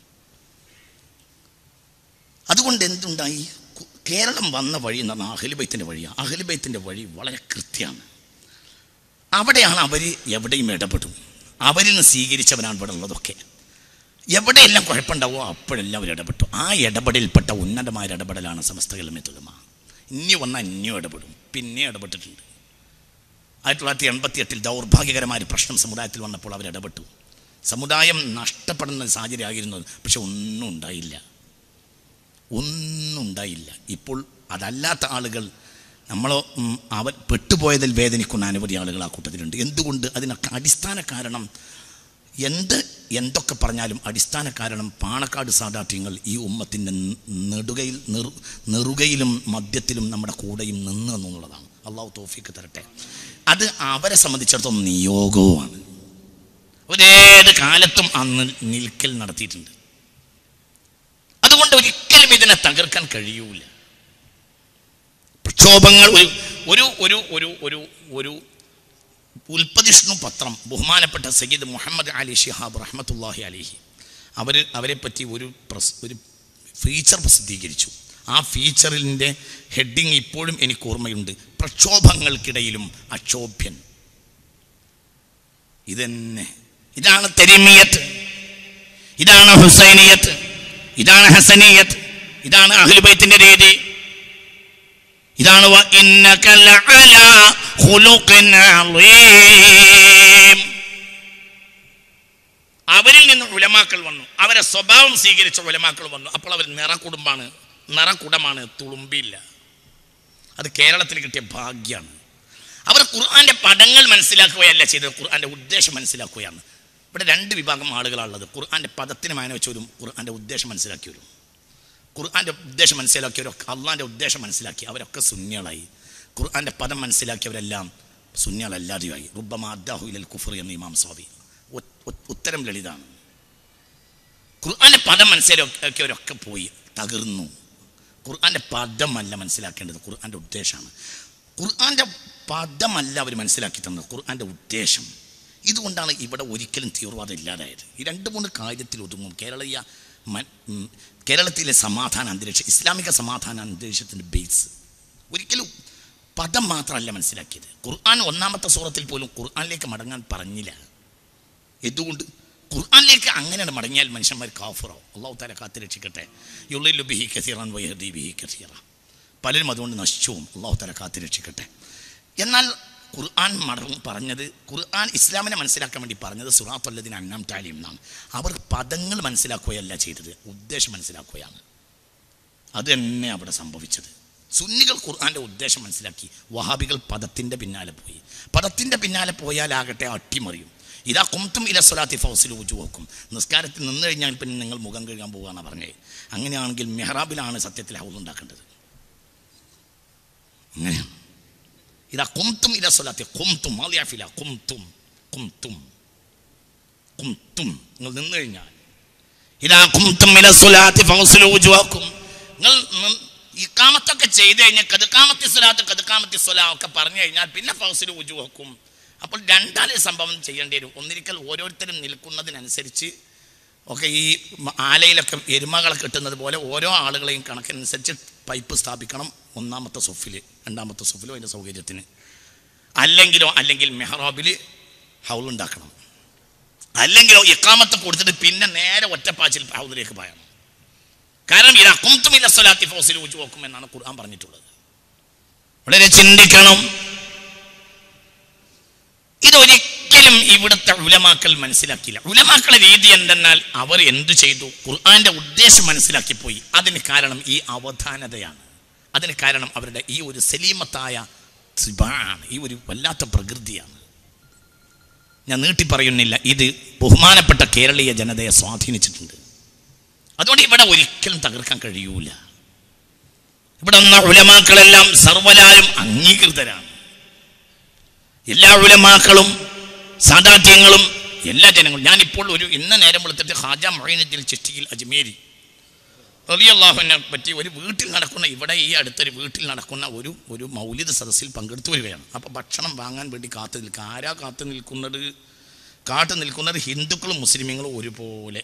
അതുകൊണ്ട് എന്തുണ്ടായി കു- കേരളം വന്ന വഴി എന്ന് പറഞ്ഞാൽ അഹലിബൈത്തിൻ്റെ വഴിയാണ് അഹലിബൈത്തിൻ്റെ വഴി വളരെ കൃത്യമാണ് അവിടെയാണ് അവർ എവിടെയും ഇടപെടും അവരിൽ നിന്ന് സ്വീകരിച്ചവരാണ് ഇവിടെ ഉള്ളതൊക്കെ എവിടെയെല്ലാം കുഴപ്പമുണ്ടാവോ അപ്പോഴെല്ലാം അവർ ഇടപെട്ടു ആ ഇടപെടലിൽപ്പെട്ട ഉന്നതമായ ഒരു ഇടപെടലാണ് സമസ്ത കലമത്തുലമ ഇനി വന്നാൽ ഇനിയും ഇടപെടും പിന്നെ ഇടപെട്ടിട്ടുണ്ട് ആയിരത്തി തൊള്ളായിരത്തി എൺപത്തി എട്ടിൽ ദൗർഭാഗ്യകരമായ ഒരു പ്രശ്നം സമുദായത്തിൽ വന്നപ്പോൾ അവർ ഇടപെട്ടു സമുദായം നഷ്ടപ്പെടുന്ന ഒരു സാഹചര്യമായിരുന്നു പക്ഷെ ഒന്നും ഉണ്ടായില്ല ഒന്നും ഉണ്ടായില്ല ഇപ്പോൾ അതല്ലാത്ത ആളുകൾ നമ്മൾ അവർ പെട്ടുപോയതിൽ വേദനിക്കുന്ന അനവധി ആളുകൾ ആ കൂട്ടത്തിലുണ്ട് എന്തുകൊണ്ട് അതിനൊക്കെ അടിസ്ഥാന കാരണം എന്ത് എന്തൊക്കെ പറഞ്ഞാലും അടിസ്ഥാന കാരണം പാണക്കാട് സാദാഠ്യങ്ങൾ ഈ ഉമ്മത്തിൻ്റെ നെടുകയിൽ നെറു നെറുകയിലും മദ്യത്തിലും നമ്മുടെ കൂടെയും നിന്ന് എന്നുള്ളതാണ് അള്ളാഹു തോഫിക്ക് തരട്ടെ അത് അവരെ സംബന്ധിച്ചിടത്തോളം നിയോഗവുമാണ് ഒരേത് കാലത്തും അന്ന് നിൽക്കൽ നടത്തിയിട്ടുണ്ട് അതുകൊണ്ട് ഒരിക്കലും ഇതിനെ തകർക്കാൻ കഴിയൂല പ്രക്ഷോഭങ്ങൾ ഒരു ഒരു ഒരു ഒരു ഒരു ഒരു ഉൽപ്പതിഷ്ണു പത്രം ബഹുമാനപ്പെട്ട സയ്യിദ് മുഹമ്മദ് അലി ഷിഹാബ് റഹ്മത്തുല്ലാഹി അലിഹി അവർ അവരെ പറ്റി ഒരു പ്രസ് ഒരു ഫീച്ചർ പ്രസിദ്ധീകരിച്ചു ആ ഫീച്ചറിൻ്റെ ഹെഡിങ് ഇപ്പോഴും എനിക്ക് ഓർമ്മയുണ്ട് പ്രക്ഷോഭങ്ങൾക്കിടയിലും അക്ഷോഭ്യൻ ഇതന്നെ ഇതാണ് തെരിമിയത്ത് ഇതാണ് ഹുസൈനിയത്ത് ഇതാണ് ഹസനിയത്ത് ഇതാണ് അഹ്ലുബൈത്തിന്റെ രീതി ഇതാണ് വ ഇന്നക ലഅലാ ഖുലുഖിൻ അളീം. അവരിൽ നിന്ന് ഉലമാക്കൾ വന്നു അവരെ സ്വഭാവം സ്വീകരിച്ച ഉലമാക്കൾ വന്നു അപ്പോൾ അവർ നിറകുടുംബാണ് നിറകുടമാണ് തുളുമ്പില്ല അത് കേരളത്തിൽ കിട്ടിയ ഭാഗ്യമാണ് അവർ ഖുർആന്റെ പദങ്ങൾ മനസ്സിലാക്കുകയല്ല ചെയ്തത് ഖുർആന്റെ ഉദ്ദേശം മനസ്സിലാക്കുകയാണ് ഇവിടെ രണ്ട് വിഭാഗം ആളുകളാണുള്ളത് ഖുർആന്റെ പദത്തിന് മാന വെച്ചവരും ഖുർആന്റെ ഉദ്ദേശം മനസ്സിലാക്കിയവരും ഖുർആന്റെ ഉദ്ദേശം മനസ്സിലാക്കിയവരൊക്കെ അള്ളാന്റെ ഉദ്ദേശം മനസ്സിലാക്കി അവരൊക്കെ സുന്യകളായി ഖുർആന്റെ പദം മനസ്സിലാക്കിയവരെല്ലാം സുന്യകളല്ലാതെയായി റുബമാദ്ദാഹുലൽ കുഫർ എന്ന ഇമാം സ്വാമി ഉ- ഉ- ഉത്തരം ലളിതാണ് ഖുർആന്റെ പദം മനസ്സിലാക്കിയവരൊക്കെ പോയി തകർന്നു ഖുർആന്റെ പദമല്ല മനസ്സിലാക്കേണ്ടത് ഖുർആന്റെ ഉദ്ദേശമാണ് ഖുർആന്റെ പദമല്ല അവർ മനസ്സിലാക്കി തന്നത് ഖുർആന്റെ ഉദ്ദേശം ഇതുകൊണ്ടാണ് ഇവിടെ ഒരിക്കലും തീവ്രവാദം ഇല്ലാതായത് ഈ രണ്ട് മൂന്ന് കാര്യത്തിൽ ഒതുങ്ങും കേരളീയ മൻ- ഉം, കേരളത്തിലെ സമാധാന അന്തരീക്ഷം ഇസ്ലാമിക സമാധാന അന്തരീക്ഷത്തിൻ്റെ ബേസ് ഒരിക്കലും പദം മാത്രമല്ല മനസ്സിലാക്കിയത് ഖുർആൻ ഒന്നാമത്തെ സൂറത്തിൽ പോലും ഖുർആനിലേക്ക് മടങ്ങാൻ പറഞ്ഞില്ല എന്തുകൊണ്ട് ഖുർആനിലേക്ക് അങ്ങനെ മടങ്ങിയാൽ മനുഷ്യന്മാർ കാഫറോ അള്ളാഹു താല കാത്ത് രക്ഷിക്കട്ടെ യുള്ളിലു ബിഹി കസീറാൻ വയഹദി ബിഹി കസീറ പലരും അതുകൊണ്ട് നശിച്ചുവും അള്ളാഹു താല കാത്ത് രക്ഷിക്കട്ടെ എന്നാൽ ഖുർആൻ മടങ്ങ് പറഞ്ഞത് ഖുർആൻ ഇസ്ലാമിനെ മനസ്സിലാക്കാൻ വേണ്ടി പറഞ്ഞത് സുറാത്തുല്ലദിന് അന്നാം താലിം എന്നാണ് അവർ പദങ്ങൾ മനസ്സിലാക്കുകയല്ല ചെയ്തത് ഉദ്ദേശം മനസ്സിലാക്കുകയാണ് അത് തന്നെ അവിടെ സംഭവിച്ചത് സുന്നികൾ ഖുർആന്റെ ഉദ്ദേശം മനസ്സിലാക്കി വഹാബികൾ പദത്തിന്റെ പിന്നാലെ പോയി പദത്തിന്റെ പിന്നാലെ പോയാലാകട്ടെ അട്ടിമറിയും ഇതാ കുംത്തും ഇല സ്വലാത്തി ഫൗസിൽ ഉജുവക്കും നിസ്കാരത്തിൽ നിന്ന് കഴിഞ്ഞാൽ പിന്നെ നിങ്ങൾ മുഖം കഴുകാൻ പോകുകയെന്നാണ് പറഞ്ഞത് അങ്ങനെയാണെങ്കിൽ മെഹ്റാബിലാണ് സത്യത്തിൽ ഹൗസ് ഉണ്ടാക്കേണ്ടത് അങ്ങനെയാണ് ഇതാ കുംത്തും ഇല സ്വലാത്തി കുംത്തും മാലിയാഫില കുംത്തും കുംത്തും കുംത്തും നിങ്ങൾ നിന്ന് കഴിഞ്ഞാൽ ഇതാ കുംത്തും ഇല സ്വലാത്തി ഫൗസിൽ ഉജുവക്കും നിങ്ങൾ നി- ഇക്കാമത്തൊക്കെ ചെയ്ത് കഴിഞ്ഞാൽ കതുക്കാമത്തി സ്വലാത്ത് കതുക്കാമത്തി സ്വലാ ഒക്കെ പറഞ്ഞു കഴിഞ്ഞാൽ പിന്നെ ഫൗസിൽ ഉജു വെക്കും അപ്പോൾ രണ്ടാല് സംഭവം ചെയ്യേണ്ടി വരും ഒന്നിരിക്കൽ ഓരോരുത്തരും നിൽക്കുന്നതിനനുസരിച്ച് ഒക്കെ ഈ മ- ആലയിലൊക്കെ എരുമകളെ കിട്ടുന്നത് പോലെ ഓരോ ആളുകളെയും കണക്കനുസരിച്ച് പൈപ്പ് സ്ഥാപിക്കണം ഒന്നാമത്തെ സൊഫിൽ രണ്ടാമത്തെ സൊഫിലോ അതിൻ്റെ സൗകര്യത്തിന് അല്ലെങ്കിലോ അല്ലെങ്കിൽ മെഹ്റാബിൽ ഹൗളുണ്ടാക്കണം അല്ലെങ്കിലോ ഇക്കാമത്ത് കൊടുത്തിട്ട് പിന്നെ നേരെ ഒറ്റപ്പാച്ചിൽ ഹൗദിലേക്ക് പായണം കാരണം ഇത് അക്കുംത്തുമില്ല സ്വലാത്തി ഫോസിൽ ഊച്ചു നോക്കും എന്നാണ് ഖുർആൻ പറഞ്ഞിട്ടുള്ളത് വളരെ ചിന്തിക്കണം ഇതൊരിക്കലും ഇവിടുത്തെ ഉലമാക്കൾ മനസ്സിലാക്കിയില്ല ഉലമാക്കളുടെ രീതി എന്തെന്നാൽ അവർ എന്തു ചെയ്തു ഖുർആന്റെ ഉദ്ദേശം മനസ്സിലാക്കിപ്പോയി അതിന് കാരണം ഈ അവധാനതയാണ് അതിന് കാരണം അവരുടെ ഈ ഒരു സലീമത്തായ ത്രിബാണ് ഈ ഒരു വല്ലാത്ത പ്രകൃതിയാണ് ഞാൻ നീട്ടി പറയുന്നില്ല ഇത് ബഹുമാനപ്പെട്ട കേരളീയ ജനതയെ സ്വാധീനിച്ചിട്ടുണ്ട് അതുകൊണ്ട് ഇവിടെ ഒരിക്കലും തകർക്കാൻ കഴിയൂല ഇവിടെ നിന്ന ഉലമാക്കളെല്ലാം സർവലാലും അംഗീകൃതരാണ് എല്ലാ ഉലമാക്കളും സാദാത്യങ്ങളും എല്ലാ ജനങ്ങളും ഞാനിപ്പോൾ ഒരു ഇന്ന നേരം വെളുത്തിട്ട് ഹാജ മൊയ്നുദ്ദീൻ ചിഷ്ടിയിൽ അജ്മേരി റലിയല്ലാഹുവിനെ പറ്റി ഒരു വീട്ടിൽ നടക്കുന്ന ഇവിടെ ഈ അടുത്തൊരു വീട്ടിൽ നടക്കുന്ന ഒരു ഒരു മൗലിക സദസ്സിൽ പങ്കെടുത്തു വരികയാണ് അപ്പോൾ ഭക്ഷണം വാങ്ങാൻ വേണ്ടി കാത്തു നിൽക്കുക ആരാ കാത്തു നിൽക്കുന്നത് കാത്തു നിൽക്കുന്നത് ഹിന്ദുക്കളും മുസ്ലിമുകളും ഒരുപോലെ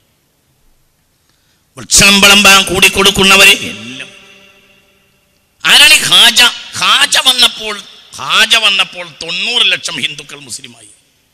ഭക്ഷണം വിളമ്പാൻ കൂടിക്കൊടുക്കുന്നവര് എല്ലാം ആരാണ് ഈ ഖാജ ഖാജ വന്നപ്പോൾ ഖാജ വന്നപ്പോൾ തൊണ്ണൂറ് ലക്ഷം ഹിന്ദുക്കൾ മുസ്ലിമായി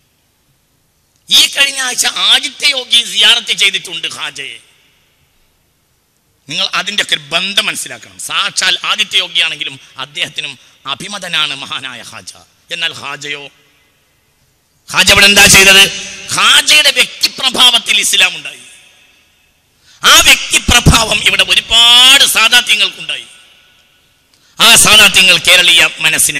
ഈ കഴിഞ്ഞ ആഴ്ച ആദിത്യ യോഗി സിയാറത്ത് ചെയ്തിട്ടുണ്ട് ഖാജയെ നിങ്ങൾ അതിൻ്റെ ഒക്കെ ഒരു ബന്ധം മനസ്സിലാക്കണം സാക്ഷാൽ ആദിത്യ യോഗിയാണെങ്കിലും അദ്ദേഹത്തിനും അഭിമതനാണ് മഹാനായ ഹാജ എന്നാൽ ഹാജയോ ഹാജ ഇവിടെ എന്താ ചെയ്തത് ഹാജയുടെ വ്യക്തിപ്രഭാവത്തിൽ ഇസ്ലാം ഉണ്ടായി ആ വ്യക്തിപ്രഭാവം ഇവിടെ ഒരുപാട് സാധാത്യങ്ങൾക്കുണ്ടായി ആ സാധാത്യങ്ങൾ കേരളീയ മനസ്സിന്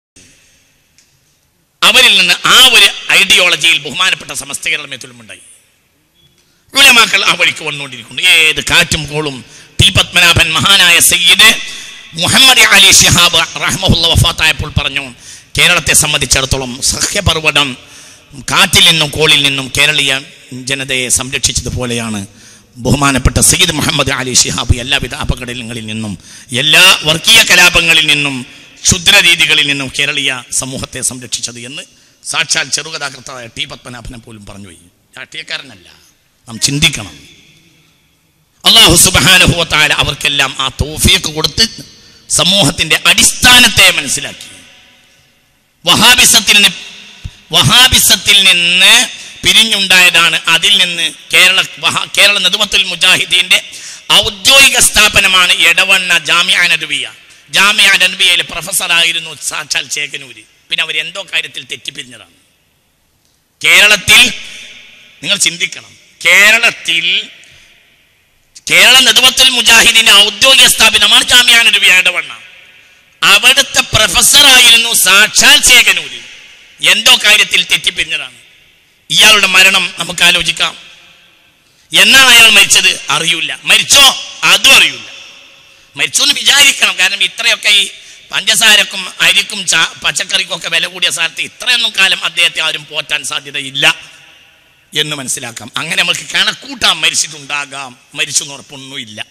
അവരിൽ നിന്ന് ആ ഒരു ഐഡിയോളജിയിൽ ബഹുമാനപ്പെട്ട സമസ്ത കേരള മേത്തുലുമുണ്ടായി ഉലമാക്കൾ ആ വഴിക്ക് വന്നുകൊണ്ടിരിക്കുന്നു ഏത് കാറ്റും കോളും ടി പത്മനാഭൻ മഹാനായ സയ്യിദ് മുഹമ്മദ് അലി ഷിഹാബ് റഹ്മുല്ല വഫാത്തായപ്പോൾ പറഞ്ഞു കേരളത്തെ സംബന്ധിച്ചിടത്തോളം സഹ്യപർവ്വതം കാറ്റിൽ നിന്നും കോളിൽ നിന്നും കേരളീയ ജനതയെ സംരക്ഷിച്ചതുപോലെയാണ് ബഹുമാനപ്പെട്ട സയ്യിദ് മുഹമ്മദ് അലി ഷിഹാബ് എല്ലാവിധ അപകടങ്ങളിൽ നിന്നും എല്ലാ വർഗീയ കലാപങ്ങളിൽ നിന്നും ക്ഷുദ്ര രീതികളിൽ നിന്നും കേരളീയ സമൂഹത്തെ സംരക്ഷിച്ചത് എന്ന് സാക്ഷാൽ ചെറുകഥാകൃത്തായ ടി പത്മനാഭനെ പോലും പറഞ്ഞു പോയി രാഷ്ട്രീയക്കാരനല്ല നാം ചിന്തിക്കണം അള്ളാഹു സുബാനുഭവത്തായ അവർക്കെല്ലാം ആ തോഫിയൊക്കെ കൊടുത്ത് സമൂഹത്തിന്റെ അടിസ്ഥാനത്തെ മനസ്സിലാക്കി വഹാബിസത്തിന് വഹാബിസത്തിൽ നിന്ന് പിരിഞ്ഞുണ്ടായതാണ് അതിൽ നിന്ന് കേരള വഹാ- കേരള നെതുമത്തുൽ മുജാഹിദീന്റെ ഔദ്യോഗിക സ്ഥാപനമാണ് എടവണ്ണ ജാമ്യ നടുവിയ ജാമ്യ നടുവിയയിലെ പ്രൊഫസറായിരുന്നു സാക്ഷാൽ ചേകനൂര് പിന്നെ അവർ എന്തോ കാര്യത്തിൽ തെറ്റിപ്പിരിഞ്ഞതാണ് കേരളത്തിൽ നിങ്ങൾ ചിന്തിക്കണം കേരളത്തിൽ കേരള നെതുമത്തുൽ മുജാഹിദിന്റെ ഔദ്യോഗിക സ്ഥാപനമാണ് ജാമ്യ നടുവിയ എടവണ്ണ അവിടുത്തെ പ്രൊഫസറായിരുന്നു സാക്ഷാൽ ചേകനൂര് എന്തോ കാര്യത്തിൽ തെറ്റിപ്പിരിഞ്ഞതാണ് ഇയാളുടെ മരണം നമുക്ക് ആലോചിക്കാം എന്നാണ് അയാൾ മരിച്ചത് അറിയില്ല മരിച്ചോ അതും അറിയില്ല മരിച്ചു എന്ന് വിചാരിക്കണം കാരണം ഇത്രയൊക്കെ ഈ പഞ്ചസാരക്കും അരിക്കും ചാ പച്ചക്കറിക്കും ഒക്കെ വില കൂടിയ സ്ഥലത്ത് ഇത്രയൊന്നും കാലം അദ്ദേഹത്തെ ആരും പോറ്റാൻ സാധ്യതയില്ല എന്ന് മനസ്സിലാക്കാം അങ്ങനെ നമുക്ക് കണക്കൂട്ടാം മരിച്ചിട്ടുണ്ടാകാം മരിച്ചു എന്ന് ഉറപ്പൊന്നുമില്ല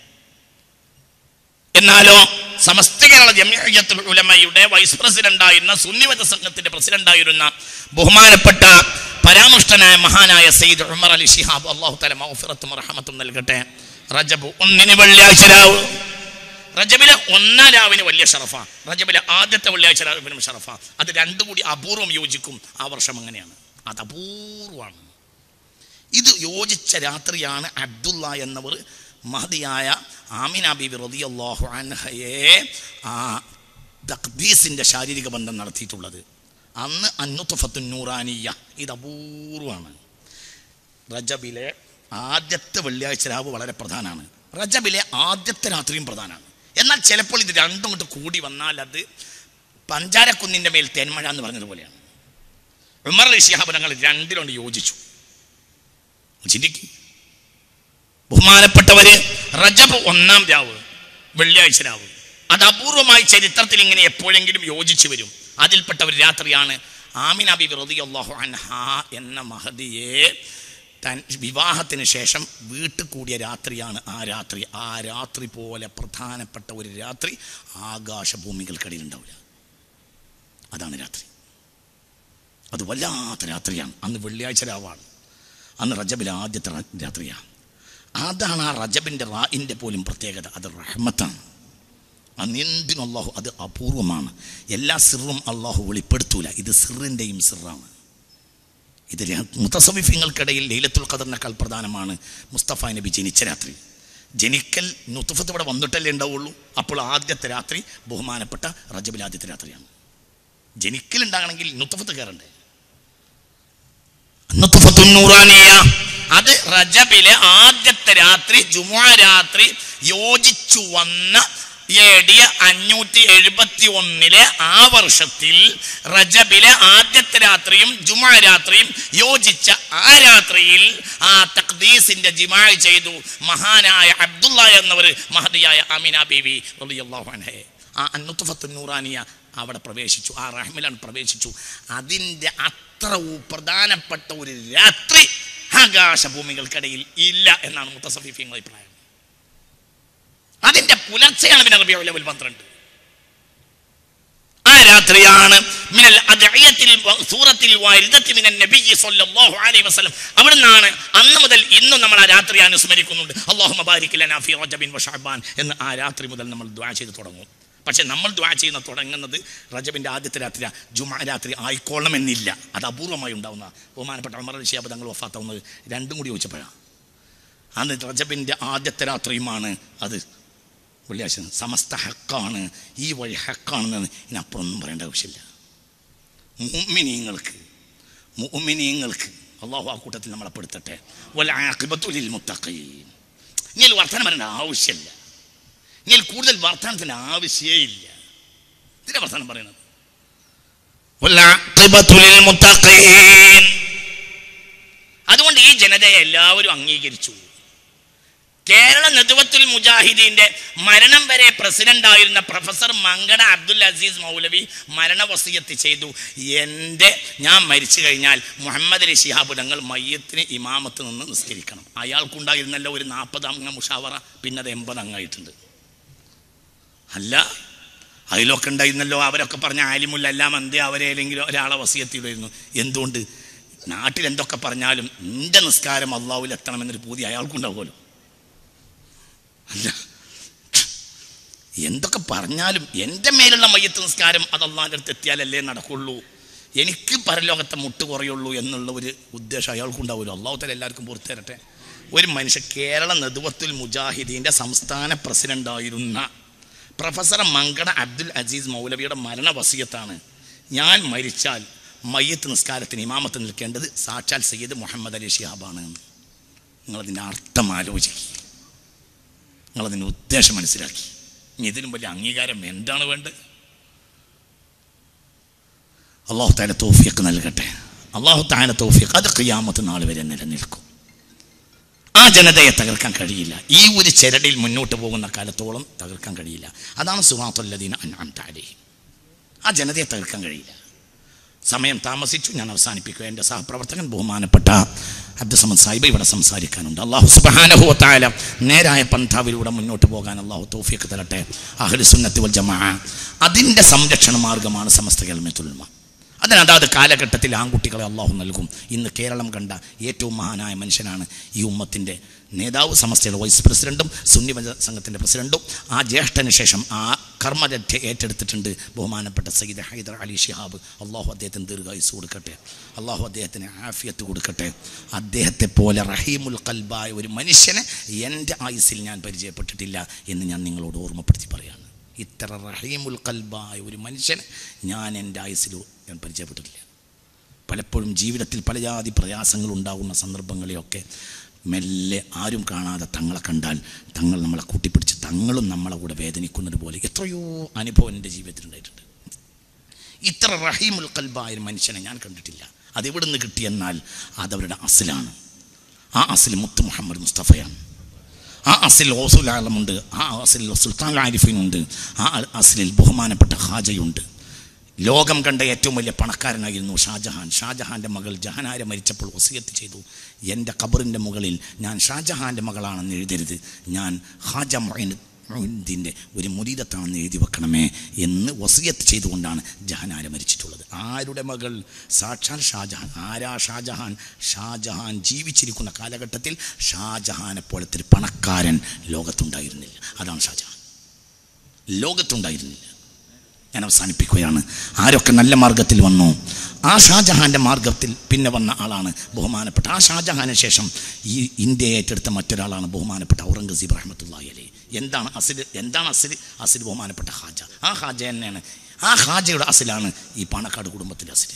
എന്നാലോ സമസ്ത കേരള ജമിയത്തുൽ ഉലമയുടെ വൈസ് പ്രസിഡന്റായിരുന്ന സുന്നിവത സംഘത്തിന്റെ പ്രസിഡന്റായിരുന്ന ബഹുമാനപ്പെട്ട പരാമൃഷ്ടനായ മഹാനായ സയ്യിദ് ഉമർ അലി ഷിഹാബ് അള്ളാഹു തല മൗഫിറത്തും റഹമത്തും നൽകട്ടെ റജബ് ഒന്നിന് വെള്ളിയാഴ്ച രാവ് റജബിലെ ഒന്നാം രാവിന് വലിയ ഷറഫ റജബിലെ ആദ്യത്തെ വെള്ളിയാഴ്ച രാവിനും ഷറഫ അത് രണ്ടും കൂടി അപൂർവം യോജിക്കും ആ വർഷം അങ്ങനെയാണ് അത് അപൂർവമാണ് ഇത് യോജിച്ച രാത്രിയാണ് അബ്ദുള്ള എന്നവർ മഹതിയായ ആമിന ബീബി റളിയല്ലാഹു അൻഹയെ ആ തഖ്ദീസിൻ്റെ ശാരീരിക ബന്ധം നടത്തിയിട്ടുള്ളത് അന്ന് അന്നുത്തുഫത്തു നൂറാനിയ ഇത് അപൂർവമാണ് റജബിലെ ആദ്യത്തെ വെള്ളിയാഴ്ച രാവ് വളരെ പ്രധാനമാണ് റജബിലെ ആദ്യത്തെ രാത്രിയും പ്രധാനമാണ് എന്നാൽ ചിലപ്പോൾ ഇത് രണ്ടും കൊണ്ട് കൂടി വന്നാൽ അത് പഞ്ചാരക്കുന്നിൻ്റെ മേൽ തേന്മഴ എന്ന് പറഞ്ഞതുപോലെയാണ് ഉമർ അലി ശിഹാബ് ഞങ്ങൾ രണ്ടിലുണ്ട് യോജിച്ചു ചിന്തിക്കും ബഹുമാനപ്പെട്ടവര് റജബ് ഒന്നാം രാവ് വെള്ളിയാഴ്ച രാവ് അത് അപൂർവമായി ചരിത്രത്തിൽ ഇങ്ങനെ എപ്പോഴെങ്കിലും യോജിച്ചു വരും അതിൽപ്പെട്ട ഒരു രാത്രിയാണ് ആമിന ബി റളിയല്ലാഹു അൻഹ എന്ന മഹദിയെ തൻ വിവാഹത്തിന് ശേഷം വീട്ടിൽ കൂടിയ രാത്രിയാണ് ആ രാത്രി ആ രാത്രി പോലെ പ്രധാനപ്പെട്ട ഒരു രാത്രി ആകാശഭൂമികൾക്കിടയിൽ ഉണ്ടാവില്ല അതാണ് രാത്രി അത് വല്ലാത്ത രാത്രിയാണ് അന്ന് വെള്ളിയാഴ്ച രാവാണ് അന്ന് റജബിലെ ആദ്യത്തെ റ- രാത്രിയാണ് അതാണ് ആ റജബിൻ്റെ റായിൻ്റെ പോലും പ്രത്യേകത അത് റഹ്മത്താണ് അന്ന് എന്തിനും അള്ളാഹു അത് അപൂർവമാണ് എല്ലാ സിറും അള്ളാഹു വെളിപ്പെടുത്തൂല ഇത് സിറിൻ്റെയും സിറാണ് ഇത് ര- മുത്തസവിഫ്യങ്ങൾക്കിടയിൽ ലൈലത്തുൽ ഖദറിനേക്കാൾ പ്രധാനമാണ് മുസ്തഫ നബി ജനിച്ച രാത്രി ജനിക്കൽ നുത്തുഫത്ത് ഇവിടെ വന്നിട്ടല്ലേ ഉണ്ടാവുള്ളൂ അപ്പോൾ ആദ്യത്തെ രാത്രി ബഹുമാനപ്പെട്ട റജബിൽ ആദ്യത്തെ രാത്രിയാണ് ജനിക്കൽ ഉണ്ടാകണമെങ്കിൽ നുത്തുഫത്ത് കയറണ്ടേ നുത്ഫത്തുൻ നൂറാനിയ. അത് റജബിലെ ആദ്യത്തെ രാത്രി ജുമുഅ രാത്രി യോജിച്ചു വന്ന എ ഡി അഞ്ഞൂറ്റി എഴുപത്തി ഒന്നിലെ ആ വർഷത്തിൽ റജബിലെ ആദ്യത്തെ രാത്രിയും ജുമുഅ രാത്രിയും യോജിച്ച ആ രാത്രിയിൽ ആ തഖ്ദീസിന്റെ ജിമാ ചെയ്തു മഹാനായ അബ്ദുള്ള എന്നവർ മഹദിയായ അമിന ബീവി റളിയല്ലാഹു അൻഹയെ ആ അന്നുത്തുഫത്തു നൂറാനിയ അവിടെ പ്രവേശിച്ചു ആ റഹ്മിലാണ് പ്രവേശിച്ചു അതിൻ്റെ അത്ര ഉ- പ്രധാനപ്പെട്ട ഒരു രാത്രി ആകാശഭൂമികൾക്കിടയിൽ ഇല്ല എന്നാണ് മുത്തസഫീഫിങ്ങൾ അഭിപ്രായം അതിൻ്റെ പുലർച്ചെയാണ് പിന്നെ റബിയ ലെവൽ പന്ത്രണ്ട് ആ രാത്രിയാണ് മിനൽ അദ്ഇയത്തിൽ വ- സൂറത്തിൽ വാരിദത്തി മിനൻ നബിയ്യി സ്വല്ലല്ലാഹു അലൈഹി വസല്ലം അവിടുന്നാണ് അന്ന് മുതൽ ഇന്നും നമ്മൾ ആ രാത്രി അനുസ്മരിക്കുന്നുണ്ട് അല്ലാഹുമ്മ ബാരിക് ലനാ ഫീ റജബിൻ വ ശഅബാൻ എന്ന് ആ രാത്രി മുതൽ നമ്മൾ ദുആ ചെയ്ത് തുടങ്ങും പക്ഷെ നമ്മൾ ദുആ ചെയ്യുന്ന തുടങ്ങുന്നത് റജബിന്റെ ആദ്യത്തെ രാത്രി ജുമാ രാത്രി ആയിക്കോളണമെന്നില്ല അത് അപൂർവമായി ഉണ്ടാവുന്ന ബഹുമാനപ്പെട്ട അമർ ഷിയാബ് തങ്ങൾ വഫാത്താവുന്നത് രണ്ടും കൂടി ചോദിച്ചപ്പോഴാണ് അന്ന് റജബിന്റെ ആദ്യത്തെ രാത്രിയുമാണ് അത് വെള്ളിയാഴ്ച സമസ്ത ഹക്കാണ് ഈ വഴി ഹക്കാണെന്ന് ഇതിനപ്പുറം ഒന്നും പറയേണ്ട ആവശ്യമില്ല മുഅ്മിനീങ്ങൾക്ക് മുഅ്മിനീങ്ങൾക്ക് അള്ളാഹു ആ കൂട്ടത്തിൽ നമ്മളെ പെടുത്തട്ടെ വല്ല ആഖിബത്തുലിൽ മുത്തഖീൻ ഇങ്ങനെ വർത്തമാനം പറയേണ്ട ആവശ്യമില്ല ഇങ്ങനെ കൂടുതൽ വർത്തമാനത്തിന് ആവശ്യമേ ഇല്ല ഇതിന്റെ വർത്തമാനം പറയുന്നത് വല്ല ആഖിബത്തുലിൽ മുത്തഖീൻ അതുകൊണ്ട് ഈ ജനതയെ എല്ലാവരും അംഗീകരിച്ചു കേരള നെതുവത്തുൽ മുജാഹിദീന്റെ മരണം വരെ പ്രസിഡന്റ് ആയിരുന്ന പ്രൊഫസർ മങ്കട അബ്ദുൽ അസീസ് മൗലവി മരണവസീയത്ത് ചെയ്തു എൻ്റെ ഞാൻ മരിച്ചു കഴിഞ്ഞാൽ മുഹമ്മദ് അലി ശിഹാബ് തങ്ങൾ മയ്യത്തിന് ഇമാമത്ത് നിന്ന് നിസ്കരിക്കണം അയാൾക്കുണ്ടായിരുന്നല്ലോ ഒരു നാൽപ്പത് അംഗ മുഷാവറ പിന്നെ അത് എൺപത് അംഗമായിട്ടുണ്ട് അല്ല അതിലൊക്കെ ഉണ്ടായിരുന്നല്ലോ അവരൊക്കെ പറഞ്ഞ ആലിമുല്ല എല്ലാം എന്തേ അവരേലെങ്കിലും ഒരാളെ വസീയത്തിലായിരുന്നു എന്തുകൊണ്ട് നാട്ടിൽ എന്തൊക്കെ പറഞ്ഞാലും എൻ്റെ നിസ്കാരം അള്ളാഹുവിൽ എത്തണമെന്നൊരു പൂതി അയാൾക്കുണ്ടാവുമല്ലോ അല്ല എന്തൊക്കെ പറഞ്ഞാലും എൻ്റെ മേലുള്ള മയ്യത്ത് നിസ്കാരം അത് അള്ളാഹിൻ്റെ അടുത്ത് എത്തിയാലല്ലേ നടക്കുള്ളൂ എനിക്ക് പരലോകത്തെ മുട്ട് കുറയുള്ളൂ എന്നുള്ള ഒരു ഉദ്ദേശം അയാൾക്കുണ്ടാവുമല്ലോ അള്ളാഹുത്തല എല്ലാവർക്കും പുറത്തു തരട്ടെ ഒരു മനുഷ്യൻ കേരള നെതുവത്തുൽ മുജാഹിദീൻ്റെ സംസ്ഥാന പ്രസിഡൻ്റായിരുന്ന പ്രൊഫസർ മങ്കട അബ്ദുൽ അസീസ് മൗലവിയുടെ മരണവസിയത്താണ് ഞാൻ മരിച്ചാൽ മയ്യത്ത് നിസ്കാരത്തിന് ഇമാമത്ത് നിൽക്കേണ്ടത് സാക്ഷാൽ സയ്യിദ് മുഹമ്മദ് അലി ഷിഹാബാണ് നിങ്ങളതിൻ്റെ അർത്ഥം ആലോചിക്കും നിങ്ങളതിൻ്റെ ഉദ്ദേശം മനസ്സിലാക്കി ഇനി ഇതിലും വലിയ അംഗീകാരം എന്താണ് വേണ്ടത് അള്ളാഹു താല തോഫിയൊക്കെ നൽകട്ടെ അള്ളാഹു താല തോഫിയൊക്കെ അത് ഖിയാമത്ത് നാൾ വരെ നിലനിൽക്കും ആ ജനതയെ തകർക്കാൻ കഴിയില്ല ഈ ഒരു ചരടിൽ മുന്നോട്ട് പോകുന്ന കാലത്തോളം തകർക്കാൻ കഴിയില്ല അതാണ് സുഹാത്തുല്ലദീന അൻഅം താലി ആ ജനതയെ തകർക്കാൻ കഴിയില്ല സമയം താമസിച്ചു ഞാൻ അവസാനിപ്പിക്കുക എൻ്റെ സഹപ്രവർത്തകൻ ബഹുമാനപ്പെട്ട അബ്ദുസമദ് സാഹിബ് ഇവിടെ സംസാരിക്കാനുണ്ട് അള്ളാഹു സുബാനഹു താല നേരായ പന്ഥാവിലൂടെ മുന്നോട്ട് പോകാൻ അള്ളാഹു തോഫിയൊക്കെ തരട്ടെ അഹ്ലു സുന്നത്തി വൽ ജമാ അതിൻ്റെ സംരക്ഷണ മാർഗമാണ് സമസ്ത കേൾമത്തുൽമ അതിന് അതാത് കാലഘട്ടത്തിൽ ആൺകുട്ടികളെ അള്ളാഹു നൽകും ഇന്ന് കേരളം കണ്ട ഏറ്റവും മഹാനായ മനുഷ്യനാണ് ഈ ഉമ്മത്തിൻ്റെ നേതാവ് സമസ്തയുടെ വൈസ് പ്രസിഡന്റും സുന്നി വനിതാ സംഘത്തിൻ്റെ പ്രസിഡന്റും ആ ജ്യേഷ്ഠന് ശേഷം ആ കർമ്മരക്ഷ ഏറ്റെടുത്തിട്ടുണ്ട് ബഹുമാനപ്പെട്ട സയ്യിദ് ഹൈദർ അലി ഷിഹാബ് അള്ളാഹു അദ്ദേഹത്തിന് ദീർഘായുസ് കൊടുക്കട്ടെ അള്ളാഹു അദ്ദേഹത്തിന് ആഫിയത്ത് കൊടുക്കട്ടെ അദ്ദേഹത്തെ പോലെ റഹീമുൽ കൽബായ ഒരു മനുഷ്യനെ എൻ്റെ ആയുസിൽ ഞാൻ പരിചയപ്പെട്ടിട്ടില്ല എന്ന് ഞാൻ നിങ്ങളോട് ഓർമ്മപ്പെടുത്തി പറയാണ് ഇത്ര റഹീമുൽ കൽബായ ഒരു മനുഷ്യനെ ഞാൻ എൻ്റെ ആയുസിൽ ഞാൻ പരിചയപ്പെട്ടിട്ടില്ല പലപ്പോഴും ജീവിതത്തിൽ പല ജാതി പ്രയാസങ്ങൾ ഉണ്ടാകുന്ന സന്ദർഭങ്ങളെയൊക്കെ മെല്ലെ ആരും കാണാതെ തങ്ങളെ കണ്ടാൽ തങ്ങൾ നമ്മളെ കൂട്ടിപ്പിടിച്ച് തങ്ങളും നമ്മളെ കൂടെ വേദനിക്കുന്നത് പോലെ എത്രയോ അനുഭവം എൻ്റെ ജീവിതത്തിൽ ഉണ്ടായിട്ടുണ്ട് ഇത്ര റഹീമുൽ കൽബായ ഒരു മനുഷ്യനെ ഞാൻ കണ്ടിട്ടില്ല അതെവിടെ നിന്ന് കിട്ടിയെന്നാൽ അതവരുടെ അസിലാണ് ആ അസിൽ മുത്ത് മുഹമ്മദ് മുസ്തഫയാണ് ആ അസിൽ ഓസുൽ ആലമുണ്ട് ആ അസിൽ സുൽത്താൻ ആരിഫിനുണ്ട് ആ അസിലിൽ ബഹുമാനപ്പെട്ട ഹാജയുണ്ട് ലോകം കണ്ട ഏറ്റവും വലിയ പണക്കാരനായിരുന്നു ഷാജഹാൻ ഷാജഹാൻ്റെ മകൾ ജഹാനാരെ മരിച്ചപ്പോൾ വസിയത്ത് ചെയ്തു എൻ്റെ ഖബറിൻ്റെ മുകളിൽ ഞാൻ ഷാജഹാൻ്റെ മകളാണെന്ന് എഴുതരുത് ഞാൻ ഹാജ മൊയിൻ മൊയിനുദ്ദീൻ്റെ ഒരു മുരീദത്താണെന്ന് എഴുതി വെക്കണമേ എന്ന് വസിയത്ത് ചെയ്തുകൊണ്ടാണ് ജഹാനാര മരിച്ചിട്ടുള്ളത് ആരുടെ മകൾ സാക്ഷാൽ ഷാജഹാൻ ആരാ ഷാജഹാൻ ഷാജഹാൻ ജീവിച്ചിരിക്കുന്ന കാലഘട്ടത്തിൽ ഷാജഹാനെ പോലത്തെ ഒരു പണക്കാരൻ ലോകത്തുണ്ടായിരുന്നില്ല അതാണ് ഷാജഹാൻ ലോകത്തുണ്ടായിരുന്നില്ല ഞാൻ അവസാനിപ്പിക്കുകയാണ് ആരൊക്കെ നല്ല മാർഗത്തിൽ വന്നു ആ ഷാജഹാൻ്റെ മാർഗത്തിൽ പിന്നെ വന്ന ആളാണ് ബഹുമാനപ്പെട്ട ആ ഷാജഹാന് ശേഷം ഈ ഇന്ത്യയെ ഏറ്റെടുത്ത മറ്റൊരാളാണ് ബഹുമാനപ്പെട്ട ഔറംഗസീബ് റഹ്മത്തുള്ളി അലി എന്താണ് അസിൽ എന്താണ് അസിൽ അസിൽ ബഹുമാനപ്പെട്ട ഹാജ ആ ഹാജ തന്നെയാണ് ആ ഹാജയുടെ അസിലാണ് ഈ പാണക്കാട് കുടുംബത്തിൻ്റെ അസിൽ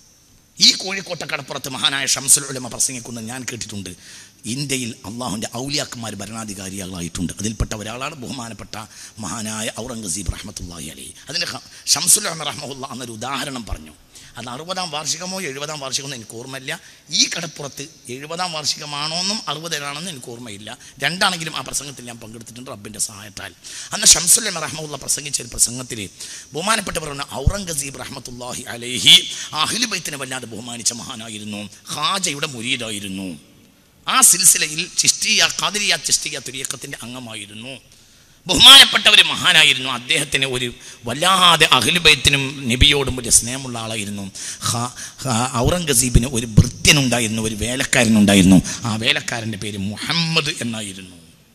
ഈ കോഴിക്കോട്ടെ കടപ്പുറത്ത് മഹാനായ ഷംസുൽ ഉലമ പ്രസംഗിക്കുന്നത് ഞാൻ കേട്ടിട്ടുണ്ട് ഇന്ത്യയിൽ അള്ളാഹുവിൻ്റെ ഔലിയാക്കന്മാർ ഭരണാധികാരികളായിട്ടുണ്ട് അതിൽപ്പെട്ട ഒരാളാണ് ബഹുമാനപ്പെട്ട മഹാനായ ഔറംഗസീബ് റഹ്മത്തുള്ളാഹി അലി അതിൻ്റെ ഷംസുൽ ഉലമ റഹ്മുല്ല എന്നൊരു ഉദാഹരണം പറഞ്ഞു അത് അറുപതാം വാർഷികമോ എഴുപതാം വാർഷികമോ എനിക്ക് ഓർമ്മയില്ല ഈ കടപ്പുറത്ത് എഴുപതാം വാർഷികമാണോ എന്നും അറുപതിനാണെന്നും എനിക്ക് ഓർമ്മയില്ല രണ്ടാണെങ്കിലും ആ പ്രസംഗത്തിൽ ഞാൻ പങ്കെടുത്തിട്ടുണ്ട് റബ്ബിൻ്റെ സഹായത്താൽ അന്ന് ഷംസുല്ലം റഹ്മുല്ല പ്രസംഗിച്ച ഒരു പ്രസംഗത്തിൽ ബഹുമാനപ്പെട്ടവർ പറഞ്ഞ ഔറംഗസീബ് റഹ്മത്തുല്ലാഹി അലൈഹി അഹിലുബൈത്തിനെ വല്ലാതെ ബഹുമാനിച്ച മഹാനായിരുന്നു ഹാജയുടെ മുരീദായിരുന്നു ആ സിൽസിലയിൽ ചിഷ്ടിയ ഖാദിരിയ ചിഷ്ടിയ തുരിയക്കത്തിൻ്റെ അംഗമായിരുന്നു ബഹുമാനപ്പെട്ട ഒരു മഹാനായിരുന്നു അദ്ദേഹത്തിന് ഒരു വല്ലാതെ അഖിലുബൈത്തിനും നബിയോടും വലിയ സ്നേഹമുള്ള ആളായിരുന്നു ഔറംഗസീബിന് ഒരു ഭൃത്യനുണ്ടായിരുന്നു ഒരു വേലക്കാരനുണ്ടായിരുന്നു ആ വേലക്കാരൻ്റെ പേര് മുഹമ്മദ് എന്നായിരുന്നു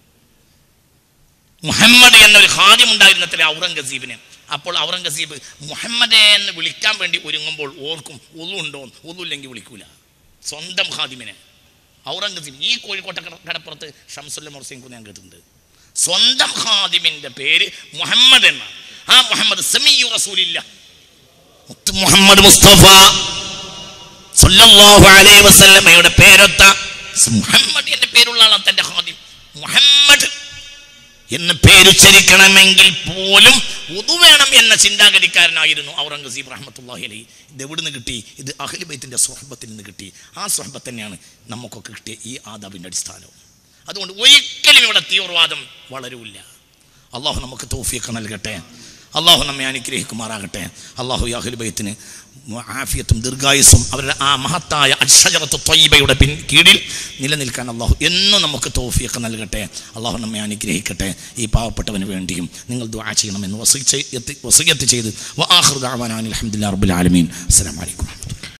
മുഹമ്മദ് എന്നൊരു ഹാദ്യം ഉണ്ടായിരുന്നത്ര ഔറംഗസീബിന് അപ്പോൾ ഔറംഗസീബ് മുഹമ്മദെ എന്ന് വിളിക്കാൻ വേണ്ടി ഒരുങ്ങുമ്പോൾ ഓർക്കും ഒതു ഉണ്ടോ ഒതു ഇല്ലെങ്കിൽ വിളിക്കൂല സ്വന്തം ഹാദിമിനെ ഔറംഗസീബ് ഈ കോഴിക്കോട്ടെ കടപ്പുറത്ത് ഷംസുല്ല മുർസിംഗ് ഞാൻ കേട്ടിട്ടുണ്ട് സ്വന്തം ഹാദിമിന്റെ പേര് മുഹമ്മദ് എന്നാണ് ആ മുഹമ്മദ് സമീയു റസൂലില്ല മുത്ത് മുഹമ്മദ് മുസ്തഫ സല്ലല്ലാഹു അലൈഹി വസല്ലമയുടെ പേരൊത്ത മുഹമ്മദ് എന്റെ പേരുള്ള ആളാണ് തന്റെ ഹാദിം മുഹമ്മദ് എന്ന് പേരുച്ചരിക്കണമെങ്കിൽ പോലും ഉതു വേണം എന്ന ചിന്താഗതിക്കാരനായിരുന്നു ഔറംഗസീബ് റഹ്മത്തുള്ളാഹി അലൈഹി ഇത് എവിടുന്ന് കിട്ടി ഇത് അഖിലുബൈത്തിൻ്റെ സ്വഹബത്തിൽ നിന്ന് കിട്ടി ആ സ്വഹബത്ത് തന്നെയാണ് നമുക്കൊക്കെ കിട്ടിയ ഈ ആദാബിൻ്റെ അടിസ്ഥാനവും അതുകൊണ്ട് ഒരിക്കലും ഇവിടെ തീവ്രവാദം വളരൂല്ല അള്ളാഹു നമുക്ക് തോഫിയൊക്കെ നൽകട്ടെ അള്ളാഹു നമ്മെ അനുഗ്രഹിക്കുമാറാകട്ടെ അള്ളാഹു യാഹുൽബൈത്തിന് ആഫിയത്തും ദീർഘായുസും അവരുടെ ആ മഹത്തായ അക്ഷരത്ത് ത്വയ്ബയുടെ പിൻ കീഴിൽ നിലനിൽക്കാൻ അള്ളാഹു എന്നും നമുക്ക് തോഫിയൊക്കെ നൽകട്ടെ അള്ളാഹു നമ്മെ അനുഗ്രഹിക്കട്ടെ ഈ പാവപ്പെട്ടവന് വേണ്ടിയും നിങ്ങൾ ദുആ ചെയ്യണമെന്ന് വസീയത്ത് ചെയ്ത് വസീയത്ത് ചെയ്ത് വആഖിറു ദഅവാനാ അൽഹംദുലില്ലാഹി റബ്ബിൽ ആലമീൻ അസ്സലാമു അലൈക്കും